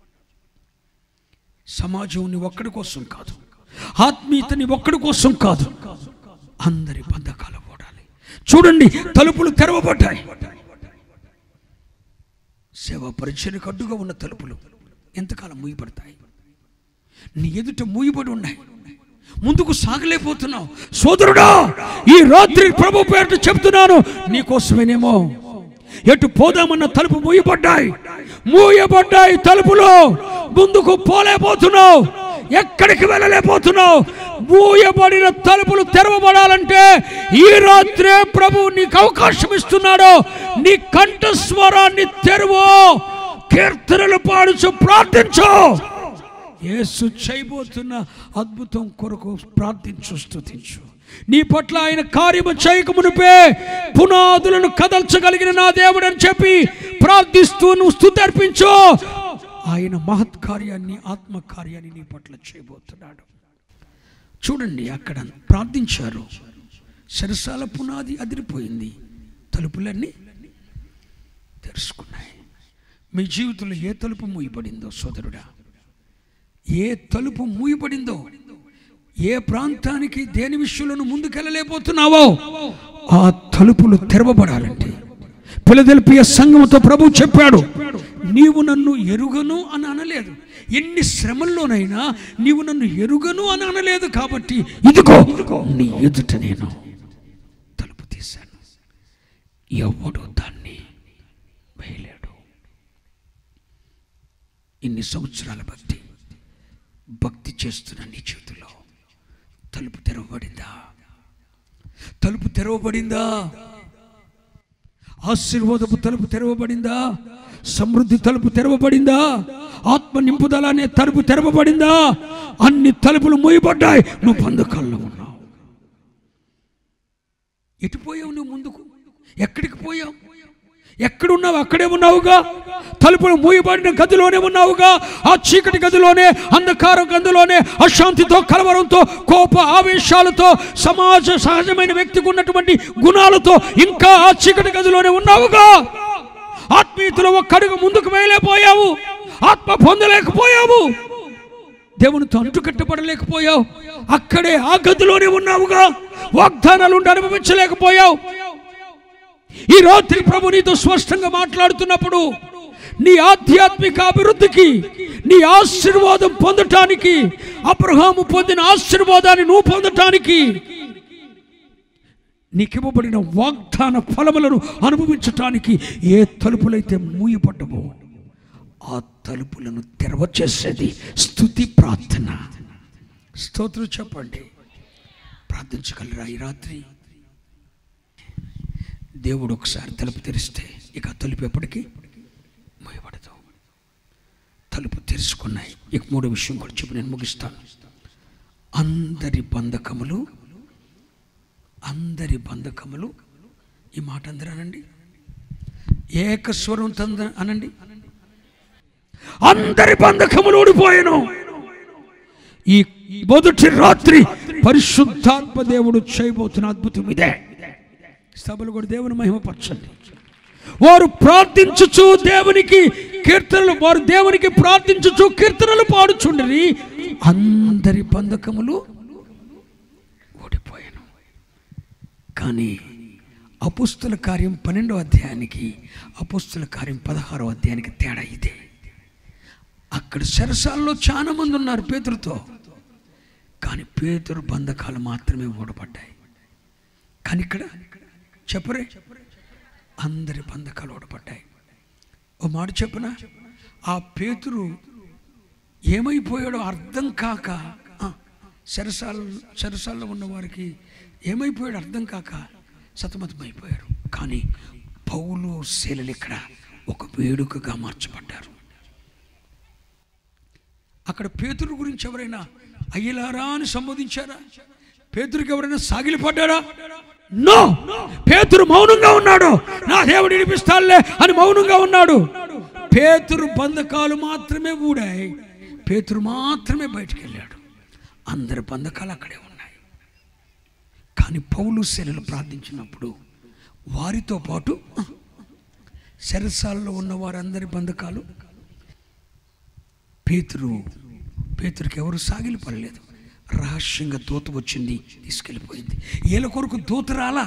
సమాజం నీ ఒక్కడి కోసం కాదు ఆత్మీయత నీ ఒక్కడి కోసం కాదు అందరి బంధకాలు ఓడాలి చూడండి తలుపులు తెరవబడ్డాయి సేవా పరిచయకు అడ్డుగా ఉన్న తలుపులు ఎంతకాలం మూయబడతాయి నీ ఎదుట మూయబడి ఉన్నాయి ముందుకు సాగలేకపోతున్నావు సోదరుడా ఈ రాత్రి ప్రభు పేరుట చెప్తున్నాను నీకోసమేనేమో ఎటు పోదామన్న తలుపు మూయబడ్డాయి మూయబడ్డాయి తలుపులు ముందుకు పోలేకపోతున్నావు ఎక్కడికి వెళ్ళలేకపోతున్నావు మూయబడిన తలుపులు తెరవబడాలంటే ఈ రాత్రే ప్రభు నీకు అవకాశం ఇస్తున్నాడు నీ కంఠస్వరాన్ని తెరువు కీర్తనలు పాడుచు ప్రార్థించు యేసు చేయబోతున్న అద్భుతం కొరకు ప్రార్థించు స్తుతించు నీ పట్ల ఆయన కార్యము చేయక మునిపే పునాదులను కదల్చగలిగిన నా దేవుడు అని చెప్పి ప్రార్థిస్తూ నువ్వు స్థుతి అర్పించు ఆయన మహత్ కార్యాన్ని ఆత్మ కార్యాన్ని నీ పట్ల చేయబోతున్నాడు చూడండి అక్కడ ప్రార్థించారు సరసాల పునాది అదిరిపోయింది తలుపులన్నీ తెరుచుకున్నాయి మీ జీవితంలో ఏ తలుపు మూయబడిందో సోదరుడా ఏ తలుపు మూయబడిందో ఏ ప్రాంతానికి దేని విషయంలో ముందుకెళ్ళలేకపోతున్నావో ఆ తలుపులు తెరవబడాలంటే పిలదెల్పియ సంఘముతో ప్రభు చెప్పాడు నీవు నన్ను ఎరుగను అని అనలేదు ఎన్ని శ్రమల్లోనైనా నీవు నన్ను ఎరుగను అని అనలేదు కాబట్టి ఇదిగో నీ ఎదుట నేను తలుపు తీశాను ఎవడు దాన్ని వేయలేడు ఇన్ని సంవత్సరాల భక్తి భక్తి చేస్తున్న నీ చేతిలో తలుపు తెరవబడిందా తలుపు తెరవబడిందా ఆశీర్వాదపు తలుపు తెరవబడిందా సమృద్ధి తలుపు తెరవబడిందా ఆత్మ నింపుదల అనే తలుపు తెరవబడిందా అన్ని తలుపులు మూయబడ్డాయి నువ్వు బంధకాల్లో ఉన్నావు ఎటు పోయావు నువ్వు ముందుకు ఎక్కడికి పోయావు ఎక్కడున్నావు అక్కడే ఉన్నావుగా తలుపులు మూయబడిన గదిలోనే ఉన్నావుగా ఆ చీకటి గదిలోనే అంధకారం గదిలోనే అశాంతితో కలవరంతో కోప ఆవేశాలతో సమాజ సహజమైన వ్యక్తికి ఉన్నటువంటి గుణాలతో ఇంకా ఆ చీకటి గదిలోనే ఉన్నావుగా ఆత్మీయతలో ఒక్క అడుగు ముందుకు వేయలేకపోయావు ఆత్మ పొందలేకపోయావు దేవునితో అంటుకట్టబడలేకపోయావు అక్కడే ఆ గదిలోనే ఉన్నావుగా వాగ్దానాలు ఉండి అనుభవించలేకపోయావు ఈ రాత్రి ప్రభు నీతో స్పష్టంగా మాట్లాడుతున్నప్పుడు నీ ఆధ్యాత్మిక అభివృద్ధికి నీ ఆశీర్వాదం పొందటానికి అబ్రహాము పొందిన ఆశీర్వాదాన్ని నువ్వు పొందటానికి నీకివ్వబడిన వాగ్దాన ఫలములను అనుభవించటానికి ఏ తలుపులైతే మూయబడ్డవో ఆ తలుపులను తెరవచేసేది స్థుతి ప్రార్థన స్తోత్రం చెప్పండి ప్రార్థించగలరా ఈ రాత్రి దేవుడు ఒకసారి తలుపు తెరిస్తే ఇక ఆ తలుపు ఎప్పటికీ మూయబడదు తలుపు తెరుచుకున్నాయి ఇక మూడో విషయం కూడా చెప్పి నేను ముగిస్తాను అందరి బంధకములు అందరి బంధకములు ఈ మాట అందరూ అనండి ఏకస్వరం తంద అనండి అందరి బంధకములు ఊడిపోయాను ఈ మొదటి రాత్రి పరిశుద్ధాత్మ దేవుడు చేయబోతున్న అద్భుతం ఇదే సభలు కూడా దేవుని మహిమపరచండి వారు ప్రార్థించుచు దేవునికి కీర్తనలు వారు దేవునికి ప్రార్థించుచు కీర్తనలు పాడుచుండరి అందరి బంధకములు ఓడిపోయాను కానీ అపుస్తుల కార్యం పన్నెండో అధ్యాయానికి అపుస్తుల కార్యం పదహారో అధ్యాయానికి తేడా ఇదే అక్కడ సరసాల్లో చాలా మంది ఉన్నారు పేతురుతో కానీ పేతురు బంధకాలు మాత్రమే ఓడబడ్డాయి కానీ ఇక్కడ చెప్పరే అందరి బంధకాలు ఓడబడ్డాయి ఓ మాట చెప్పున ఆ పేతురు ఏమైపోయాడో అర్థం కాక ఆ, చెరసాల చెరసాల్లో ఉన్న వారికి ఏమైపోయాడో అర్థం కాక సతమతమైపోయారు కానీ పౌలు శీలలు ఇక్కడ ఒక వేడుకగా మార్చబడ్డారు అక్కడ పేతురు గురించి ఎవరైనా అయ్యలారా అని సంబోధించారా పేతురికి ఎవరైనా సాగిలిపడ్డారా నో పేతురు మౌనంగా ఉన్నాడు నా దేవుడు వినిపిస్తాడులే అని మౌనంగా ఉన్నాడు పేతురు బంధకాలు మాత్రమే ఊడాయి పేతురు మాత్రమే బయటికి వెళ్ళాడు అందరి బంధకాలు అక్కడే ఉన్నాయి కానీ పౌలు శైలులు ప్రార్థించినప్పుడు వారితో పాటు శరసాల్లో ఉన్న వారందరి బంధకాలు పేతురు పేతురికి ఎవరు సాగిలి పడలేదు రహస్యంగా దూత వచ్చింది తీసుకెళ్ళిపోయింది వీళ్ళ కొరకు దూత రాలా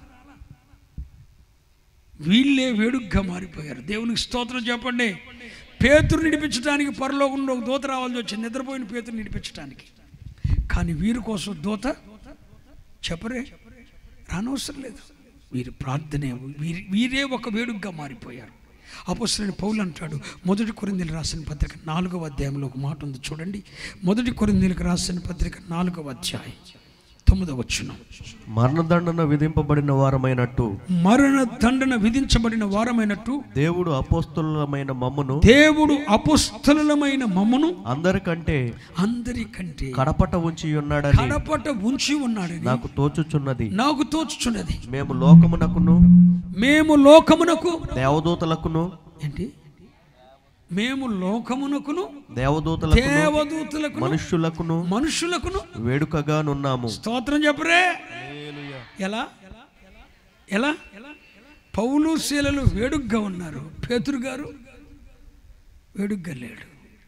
వీళ్ళే వేడుగ్గా మారిపోయారు దేవునికి స్తోత్రం చెప్పండి పేతురు నిడిపించడానికి పరలోకంలో ఒక దూత రావాల్సి వచ్చింది నిద్రపోయిన పేతురు నిడిపించడానికి కానీ వీరి కోసం దూత చెప్పరే రానవసరం లేదు వీరి ప్రార్థనే వీరి వీరే ఒక వేడుగ్గా మారిపోయారు అపస్తులైన పౌలు అంటాడు మొదటి కొరిందీలకు రాసిన పత్రిక నాలుగవ అధ్యాయంలో ఒక మాట ఉంది చూడండి మొదటి కొరిందీలకు రాసిన పత్రిక నాలుగవ అధ్యాయం తొమ్మిదవ వచ్చును మరణదండన విధింపబడిన వారమైనట్టు మరణ దండన విధించబడిన వారమైనట్టు దేవుడు అపోస్తులమైన మమ్మును దేవుడు అపుస్తలమైన మమ్మను అందరికంటే అందరికంటే కడపట ఉంచి ఉన్నాడని కడపట ఉంచి ఉన్నాడని నాకు తోచుచున్నది నాకు తోచుచున్నది మేము లోకమునకును మేము లోకమునకు దేవదూతలకును ఏంటి మేము లోకమునకును దేవదూతలకు దేవదూతలకు మనుష్యులకును మనుషులకును వేడుకగానున్నాము స్తోత్రం చెప్పరే ఎలా ఎలా పౌలు శీలలు వేడుగ్గా ఉన్నారు పేతురు గారు వేడుగ్గా లేడు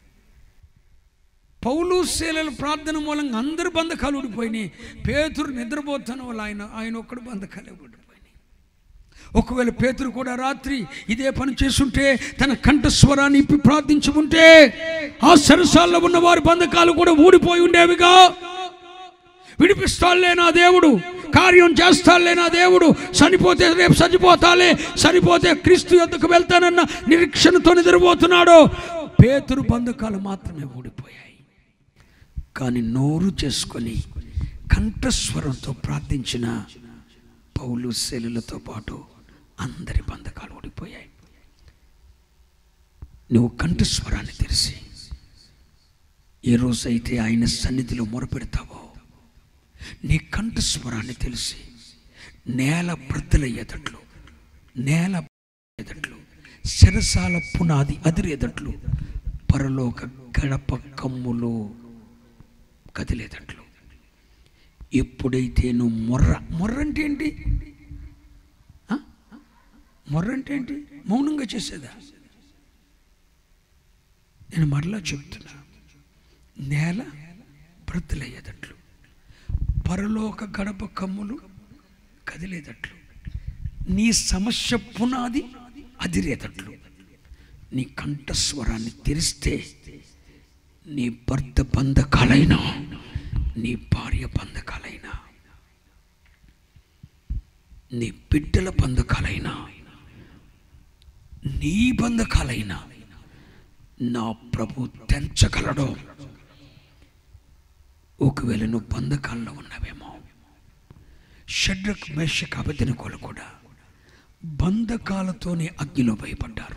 పౌలు శీలల ప్రార్థన మూలంగా అందరు బంధకాలు ఊడిపోయినాయి పేతురు నిద్రపోతాను వల్ల ఆయన ఆయన ఒక్కడు బంధకాలే ఊడిపోయినాయి ఒకవేళ పేతురు కూడా రాత్రి ఇదే పని చేస్తుంటే తన కంఠస్వరాన్ని ఇప్పి ప్రార్థించి ఉంటే ఆ సరసాల్లో ఉన్న వారి బంధకాలు కూడా ఊడిపోయి ఉండేవిగా విడిపిస్తాడులే నా దేవుడు కార్యం చేస్తాడులే నా దేవుడు చనిపోతే రేపు చనిపోతాలే చనిపోతే క్రీస్తు యొద్దకు వెళ్తానన్న నిరీక్షణతో నిద్రపోతున్నాడు పేతురు బంధకాలు మాత్రమే ఊడిపోయాయి కానీ నోరు చేసుకొని కంఠస్వరంతో ప్రార్థించిన పౌలు శైలులతో పాటు అందరి బంధకాలు ఊడిపోయాయి నువ్వు కంఠస్వరాన్ని తెరిచి ఏ రోజైతే ఆయన సన్నిధిలో మొరపెడతావో నీ కంఠస్వరాన్ని తెలిసి నేల బ్రద్దలయ్యేటట్లు నేల ఎదట్లు శరసాల పునాది అదిరేదట్లు పరలోక గడప కమ్ములు కదిలేదట్లు ఎప్పుడైతే నువ్వు మొర్ర మొర్ర అంటే ఏంటి ఆ? మొర్ర అంటే ఏంటి మౌనంగా చేసేదా నేను మరలా చెప్తున్నా నేల బ్రద్దలయ్యేటట్లు పరలోక గడప కమ్ములు కదిలేదట్లు నీ సమస్య పునాది అదిరేదట్లు నీ కంఠస్వరాన్ని తెరిస్తే నీ భర్త బంధకాలైనా నీ భార్య బంధకాలైనా నీ బిడ్డల బంధకాలైనా నీ బంధకాలైనా నా ప్రభు తెంచగలడు ఒకవేళ నువ్వు బంధకాల్లో ఉన్నవేమో షడ్రక్ మేషక్ అబదినకోలు కూడా బంధకాలతోనే అగ్నిలో భయపడ్డారు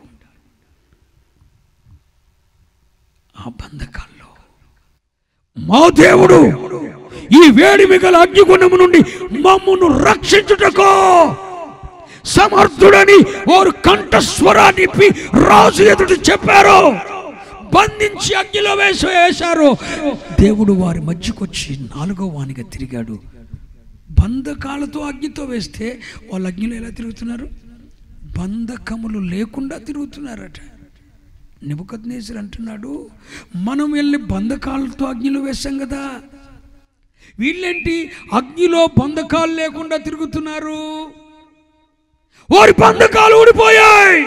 ఆ బంధకాల్లో మా దేవుడు ఈ వేడి మిగల అగ్నిగుణము నుండి మమ్మను రక్షించుటకో సమర్థుడని వారు కంఠస్వరాన్ని ఇప్పి రాజు ఎదుట చెప్పారు బంధించి అగ్నిలో వేసి వేశారు దేవుడు వారి మధ్యకొచ్చి నాలుగో వానిగా తిరిగాడు బంధకాలతో అగ్నితో వేస్తే వాళ్ళు అగ్నిలో ఎలా తిరుగుతున్నారు బంధకములు లేకుండా తిరుగుతున్నారట నిబుకద్నేశ్వరు అంటున్నాడు మనం వెళ్ళి బంధకాలతో అగ్నిలో వేసాం కదా వీళ్ళేంటి అగ్నిలో బంధకాలు లేకుండా తిరుగుతున్నారు వారి బంధకాలు ఊడిపోయాయి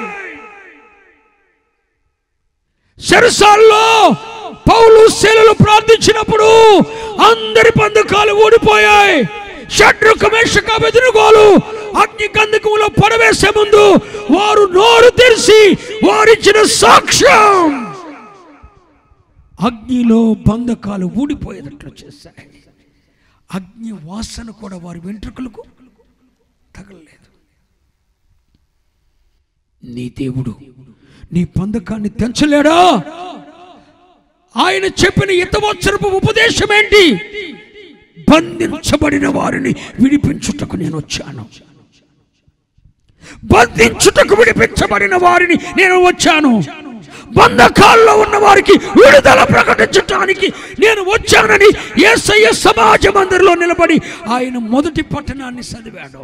శరసాల్లో పౌలు శైలలు ప్రార్థించినప్పుడు అందరి బంధకాలు ఊడిపోయాయి షడ్రుక మేషక బెదురుగోలు అగ్ని గంధకములో పడవేసే ముందు వారు నోరు తెరిచి వారిచ్చిన సాక్ష్యం అగ్నిలో బంధకాలు ఊడిపోయేటట్లు చేశాయి అగ్ని వాసన కూడా వారి వెంట్రుకలకు తగలలేదు నీ దేవుడు నీ బంధకాన్ని తెంచలేడా ఆయన చెప్పిన ఇతవత్సరపు ఉపదేశం ఏంటి బంధించబడిన వారిని విడిపించుటకు నేను వచ్చాను బంధించుటకు విడిపించబడిన వారిని నేను వచ్చాను బంధకాల్లో ఉన్న వారికి విడుదల ప్రకటించటానికి నేను వచ్చానని యేసయ్య సమాజ మందిరంలో నిలబడి ఆయన మొదటి పట్టణాన్ని చదివాడు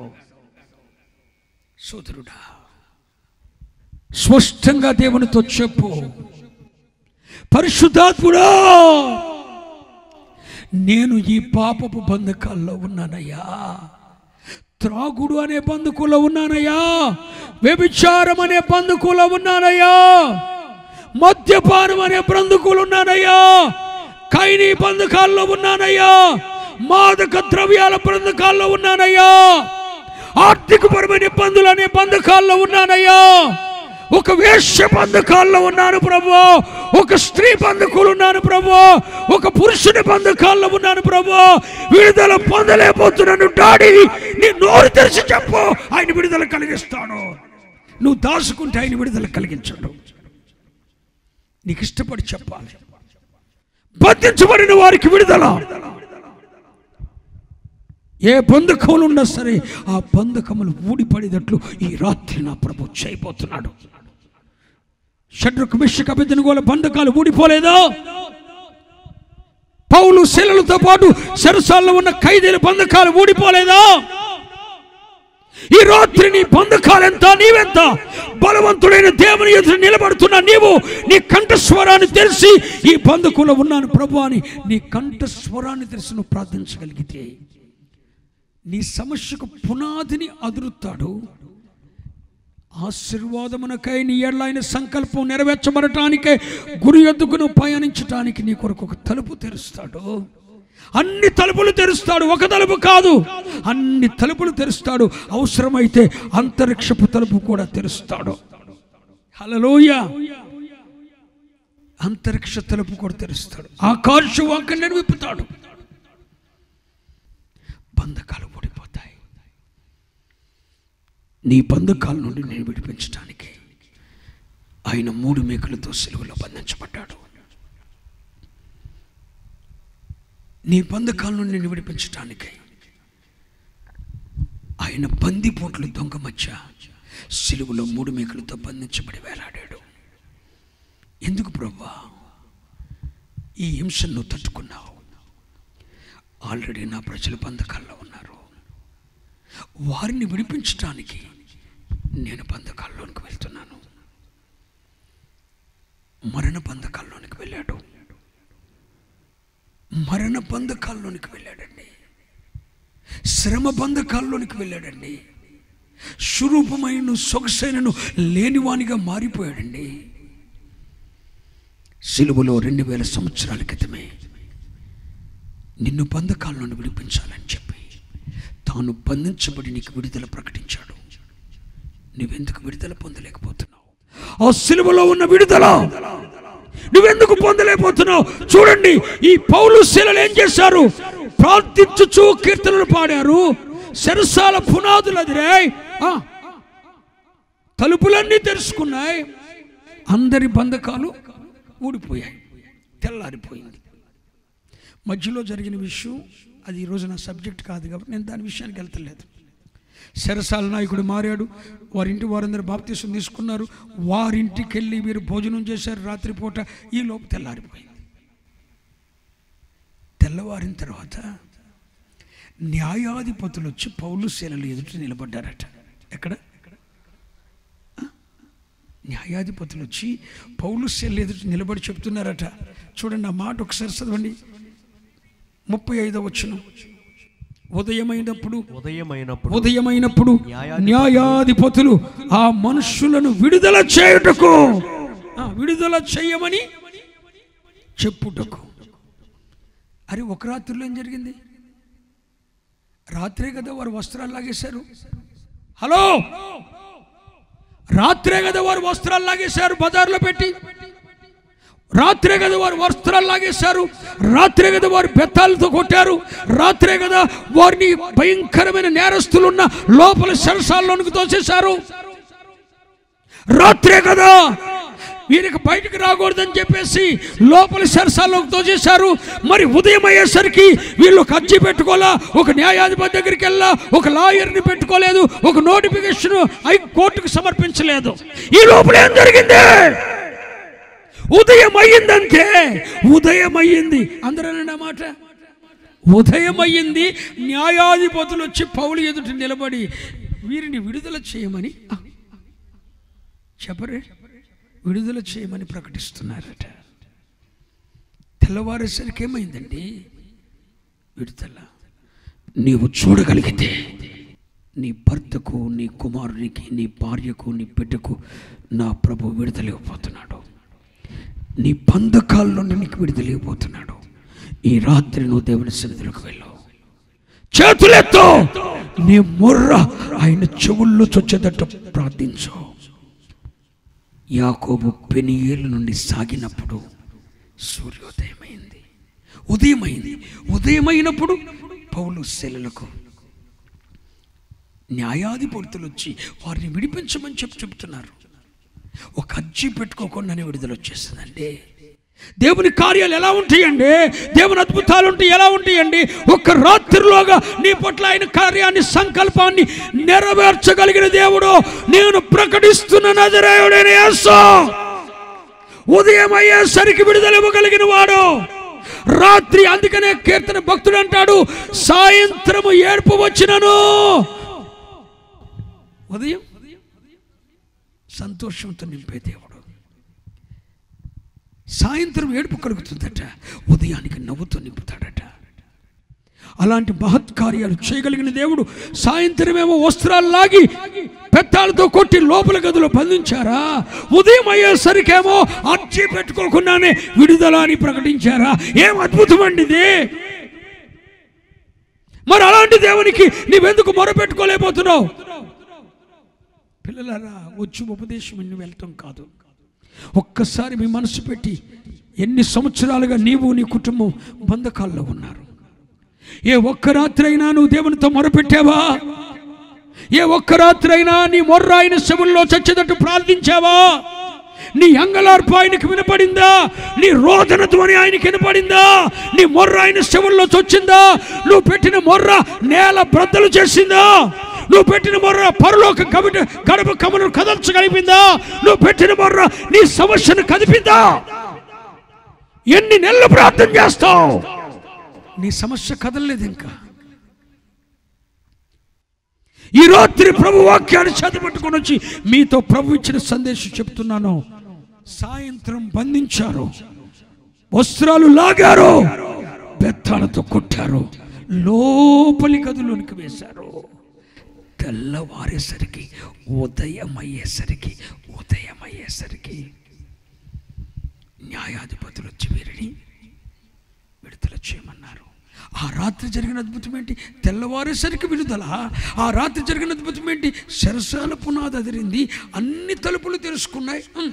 సోదరుడా స్పష్టంగా దేవునితో చెప్పు పరిశుద్ధాత్ముడా నేను ఈ పాపపు బంధకాల్లో ఉన్నానయ్యా త్రాగుడు అనే బంధుకులో ఉన్నానయ్యా వ్యభిచారం అనే బంధుకులో ఉన్నానయ్యా మద్యపానం అనే బంధుకులు ఉన్నానయ్యా కైని బంధకాల్లో ఉన్నానయ్యా మాదక ద్రవ్యాల బంధకాల్లో ఉన్నానయ్యా ఆర్థికపరమైన ఇబ్బందులు అనే బంధకాల్లో ఉన్నానయ్యా ఒక వేశ్య బంధకాల్లో ఉన్నాను ప్రభు ఒక స్త్రీ బంధకులు ఉన్నాను ప్రభు ఒక పురుషుని బంధకాల్లో ఉన్నాను ప్రభు విడుదల పొందలేకపోతున్నాను డాడీ నీ నోరు తెరిచి చెప్పు ఆయన విడుదల కలిగిస్తాను నువ్వు దాచుకుంటే ఆయన విడుదల కలిగించడు నీకు ఇష్టపడి చెప్పాలి బంధించబడిన వారికి విడుదల ఏ బంధకములు ఉన్నా సరే ఆ బంధకములు ఊడిపడేటట్లు ఈ రాత్రి నా ప్రభు చేయబోతున్నాడు షడ్రుకు మిషక్ అభిధనుగోల బంధకాలు ఊడిపోలేదా పౌలు శిలలతో పాటు సరసాల్లో ఉన్న ఖైదీల బంధకాలు ఊడిపోలేదా ఈ రాత్రి నీ బంధకాలెంత నీవెంత బలవంతుడైన దేవుని ఎదురు నిలబడుతున్న నీవు నీ కంఠస్వరాన్ని తెలిసి ఈ బంధకులో ఉన్నాను ప్రభు అని నీ కంఠస్వరాన్ని తెలిసి నువ్వు ప్రార్థించగలిగితే నీ సమస్యకు పునాదిని అదురుతాడు ఆశీర్వాదమునకై నీ ఎడల ఆయన సంకల్పం నెరవేర్చబడటానికే గురి ఎద్దుకు నువ్వు పయనించటానికి నీ కొరకు ఒక తలుపు తెరుస్తాడు అన్ని తలుపులు తెరుస్తాడు ఒక తలుపు కాదు అన్ని తలుపులు తెరుస్తాడు అవసరమైతే అంతరిక్షపు తలుపు కూడా తెరుస్తాడు హలలోయ అంతరిక్ష తలుపు కూడా తెరుస్తాడు ఆకాశ వాకన్నని విప్పుతాడు బంధకాలు ఊడిపోతాయి నీ బంధకాల నుండి నేను విడిపించడానికి ఆయన మూడు మేకులతో సెలవులో బంధించబడ్డాడు నీ బంధకాల నుండి నేను విడిపించడానికి ఆయన బందిపోట్లు దొంగ మధ్య సిలువలో మూడు మేకులతో బంధించబడి వేలాడాడు ఎందుకు ప్రభా ఈ హింసను నువ్వు తట్టుకున్నావు ఆల్రెడీ నా ప్రజలు బంధకాల్లో ఉన్నారు వారిని విడిపించడానికి నేను బంధకాల్లోనికి వెళ్తున్నాను మరణ బంధకాల్లోనికి వెళ్ళాడు మరణ బంధకాల్లోనికి వెళ్ళాడండి శ్రమ బంధకాల్లోనికి వెళ్ళాడండి స్వరూపమైన సొగసైనను లేనివానిగా మారిపోయాడండి సిలువలో రెండు వేల సంవత్సరాల క్రితమే నిన్ను బంధకాల నుండి విడిపించాలని చెప్పి తాను బంధించబడి నీకు విడుదల ప్రకటించాడు నువ్వెందుకు విడుదల పొందలేకపోతున్నావు ఆ సిలువలో ఉన్న విడుదల నువ్వెందుకు పొందలేకపోతున్నావు చూడండి ఈ పౌలు శిలలు ఏం చేశారు ప్రార్థించుచు కీర్తనలు పాడారు సరసాల పునాదులు అదిరాయి ఆ, తలుపులన్నీ తెరుచుకున్నాయి అందరి బంధకాలు ఊడిపోయాయి తెల్లారిపోయింది మధ్యలో జరిగిన విషయం అది ఈరోజు నా సబ్జెక్ట్ కాదు కాబట్టి నేను దాని విషయానికి వెళ్తలేదు శరసాల నాయకుడు మారాడు వారింటి వారందరూ బాప్తీసం తీసుకున్నారు వారింటికి వెళ్ళి మీరు భోజనం చేశారు రాత్రిపూట ఈ లోపు తెల్లారిపోయింది తెల్లవారిన తర్వాత న్యాయాధిపతులు వచ్చి పౌలు శీలలు ఎదుట నిలబడ్డారట ఎక్కడ ఆ? న్యాయాధిపతులు వచ్చి పౌలు శీలలు ఎదుట నిలబడి చెప్తున్నారట చూడండి ఆ మాట ఒకసారి చదవండి ముప్పై ఐదో వచ్చిన ఉదయమైనప్పుడు ఉదయమైనప్పుడు ఉదయమైనప్పుడు న్యాయాధిపతులు న్యాయాధిపతులు ఆ మనుషులను విడుదల చేయుటకు ఆ, విడుదల చేయమని చెప్పుటకు అరే ఒక రాత్రిలో ఏం జరిగింది రాత్రే కదా వారు వస్త్రాలు లాగేశారు హలో రాత్రే కదా వారు వస్త్రాలు లాగేశారు బజార్లో పెట్టి రాత్రే కదా వారు వస్త్రాలు లాగేశారు రాత్రే కదా వారు బెత్తాలతో కొట్టారు రాత్రే కదా వారిని భయంకరమైన నేరస్తులున్న లోపల సరసాల్లోనికి తోసేశారు రాత్రే కదా వీరికి బయటకు రాకూడదని చెప్పేసి లోపల సరసాల్లోకి తోచేశారు మరి ఉదయం అయ్యేసరికి వీళ్ళు కచ్చి పెట్టుకోలా ఒక న్యాయాధిపతి దగ్గరికి వెళ్ళా ఒక లాయర్ని పెట్టుకోలేదు ఒక నోటిఫికేషన్ హైకోర్టుకు సమర్పించలేదు ఈ లోపల ఏం జరిగింది ఉదయం అయ్యిందంటే ఉదయం అయ్యింది అందరూ మాట ఉదయం అయ్యింది న్యాయాధిపతులు వచ్చి పౌలు ఎదుట నిలబడి వీరిని విడుదల చేయమని ఆ, చెప్పరే విడుదల చేయమని ప్రకటిస్తున్నారట తెల్లవారేసరికి ఏమైందండి విడుదల నీవు చూడగలిగితే నీ భర్తకు నీ కుమారునికి నీ భార్యకు నీ బిడ్డకు నా ప్రభు విడుదల ఇవ్వబోతున్నాడు నీ బంధకాల నుండి నీకు విడుదల ఇవ్వబోతున్నాడు ఈ రాత్రి నువ్వు దేవుని సన్నిధిలోకి వెళ్ళావు చేతులెత్తో నీ ముర్ర ఆయన చెవుల్లో చొచ్చేటట్టు ప్రార్థించు యాకోబు పెనియేలు నుండి సాగినప్పుడు సూర్యోదయమైంది ఉదయమైంది ఉదయమైనప్పుడు పౌలు శిలలకు న్యాయాధిపతులు వచ్చి వారిని విడిపించమని చెప్పి చెప్తున్నారు ఒక అజ్జి పెట్టుకోకుండానే విడుదల వచ్చేస్తుందండి దేవుని కార్యాలు ఎలా ఉంటాయండి దేవుని అద్భుతాలు ఉంటాయి ఎలా ఉంటాయండి ఒక్క రాత్రిలోగా నీ పట్ల ఆయన కార్యాన్ని సంకల్పాన్ని నెరవేర్చగలిగిన దేవుడు నేను ప్రకటిస్తున్న నజరేయుడైన యేసు ఉదయం అయ్యేసరికి విడుదల ఇవ్వగలిగిన వాడు రాత్రి అందుకనే కీర్తన భక్తుడు అంటాడు సాయంత్రము ఏడుపు వచ్చినను ఉదయం సంతోషంతో నింపే దేవుడు సాయంత్రం ఏడుపు కలుగుతుందట ఉదయానికి నవ్వుతో నింపుతాడట అలాంటి మహత్కార్యాలు చేయగలిగిన దేవుడు సాయంత్రమేమో వస్త్రాలు లాగి పెత్తాలతో కొట్టి లోపల గదిలో బంధించారా ఉదయం అయ్యేసరికేమో అర్జీ పెట్టుకోకుండానే విడుదల అని ప్రకటించారా ఏం అద్భుతం అండి ఇది మరి అలాంటి దేవునికి నీవెందుకు మొరపెట్టుకోలేకపోతున్నావు పిల్లలారా వచ్చి ఉపదేశం ఇన్ని వెళ్ళటం కాదు ఒక్కసారి మీ మనసు పెట్టి ఎన్ని సంవత్సరాలుగా నీవు నీ కుటుంబం బంధకాల్లో ఉన్నారు ఏ ఒక్క రాత్రి అయినా నువ్వు దేవునితో మొరపెట్టావా ఏ ఒక్క రాత్రి అయినా నీ మొర్ర ఆయన శవుల్లో చచ్చేటట్టు ప్రార్థించావా నీ అంగలార్పు ఆయనకు వినపడిందా నీ రోదన ధ్వని ఆయనకి వినపడిందా నీ మొర్ర ఆయన శవుల్లో చొచ్చిందా నువ్వు పెట్టిన మొర్ర నేల బ్రద్దలు చేసిందా నువ్వు పెట్టిన మొర్ర పరలోక కమిట గడప కమను కదల్చగలిపిందా నువ్వు పెట్టిన మొర్ర నీ సమస్యను కదిపిందా ఎన్ని నెలలు ప్రార్థన చేస్తావు నీ సమస్య కదలలేదు ఇంకా ఈ రాత్రి ప్రభు వాక్యాన్ని చదివట్టుకొని వచ్చి మీతో ప్రభు ఇచ్చిన సందేశం చెప్తున్నాను సాయంత్రం బంధించారు వస్త్రాలు లాగారు బెత్తాలతో కొట్టారు లోపలి గదిలోనికి వేశారు తెల్లవారేసరికి ఉదయం అయ్యేసరికి ఉదయం అయ్యేసరికి న్యాయాధిపతులు వచ్చి వీరిని విడుదల చేయమన్నారు ఆ రాత్రి జరిగిన అద్భుతం ఏంటి తెల్లవారేసరికి విడుదల ఆ రాత్రి జరిగిన అద్భుతం ఏంటి శరసాల పునాది అదిరింది అన్ని తలుపులు తెరుచుకున్నాయి ఉమ్.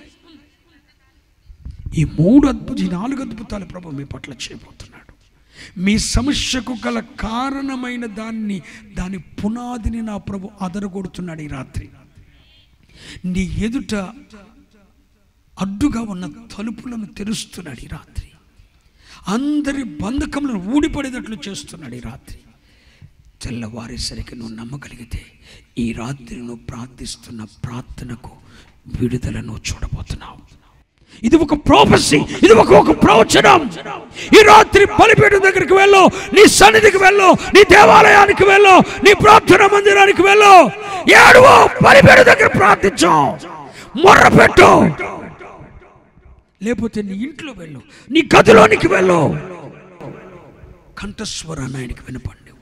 ఈ మూడు అద్భుత ఈ నాలుగు అద్భుతాలు ప్రభు మీ పట్ల చేయబోతున్నాడు మీ సమస్యకు గల కారణమైన దాన్ని దాని పునాదిని నా ప్రభు అదరగొడుతున్నాడు ఈ రాత్రి నీ ఎదుట అడ్డుగా ఉన్న తలుపులను తెరుస్తున్నాడు ఈ రాత్రి అందరి బంధకములను ఊడిపడేటట్లు చేస్తున్నాడు ఈ రాత్రి తెల్లవారేసరికి నువ్వు నమ్మగలిగితే ఈ రాత్రి నువ్వు ప్రార్థిస్తున్న ప్రార్థనకు విడుదలను చూడబోతున్నావు ఇది ఒక ప్రోపసీ ఇది ఒక ఒక ప్రవచనం ఈ రాత్రి బలిపీఠం దగ్గరికి వెళ్ళు నీ సన్నిధికి వెళ్ళు నీ దేవాలయానికి వెళ్ళు నీ ప్రార్థన మందిరానికి వెళ్ళు ఏడువో బలిపీఠం దగ్గర ప్రార్థించు మొర్ర పెట్టు లేకపోతే నీ ఇంట్లో వెళ్ళు నీ గదిలోనికి వెళ్ళు కంఠస్వరాన్ని ఆయనకి వినపండి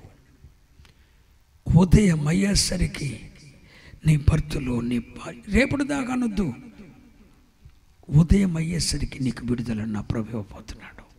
ఉదయం అయ్యేసరికి నీ భర్తలు నీ భార్య రేపటి దాకా అనొద్దు ఉదయం అయ్యేసరికి నీకు విడుదల నా ప్రభు ఇవ్వబోతున్నాడు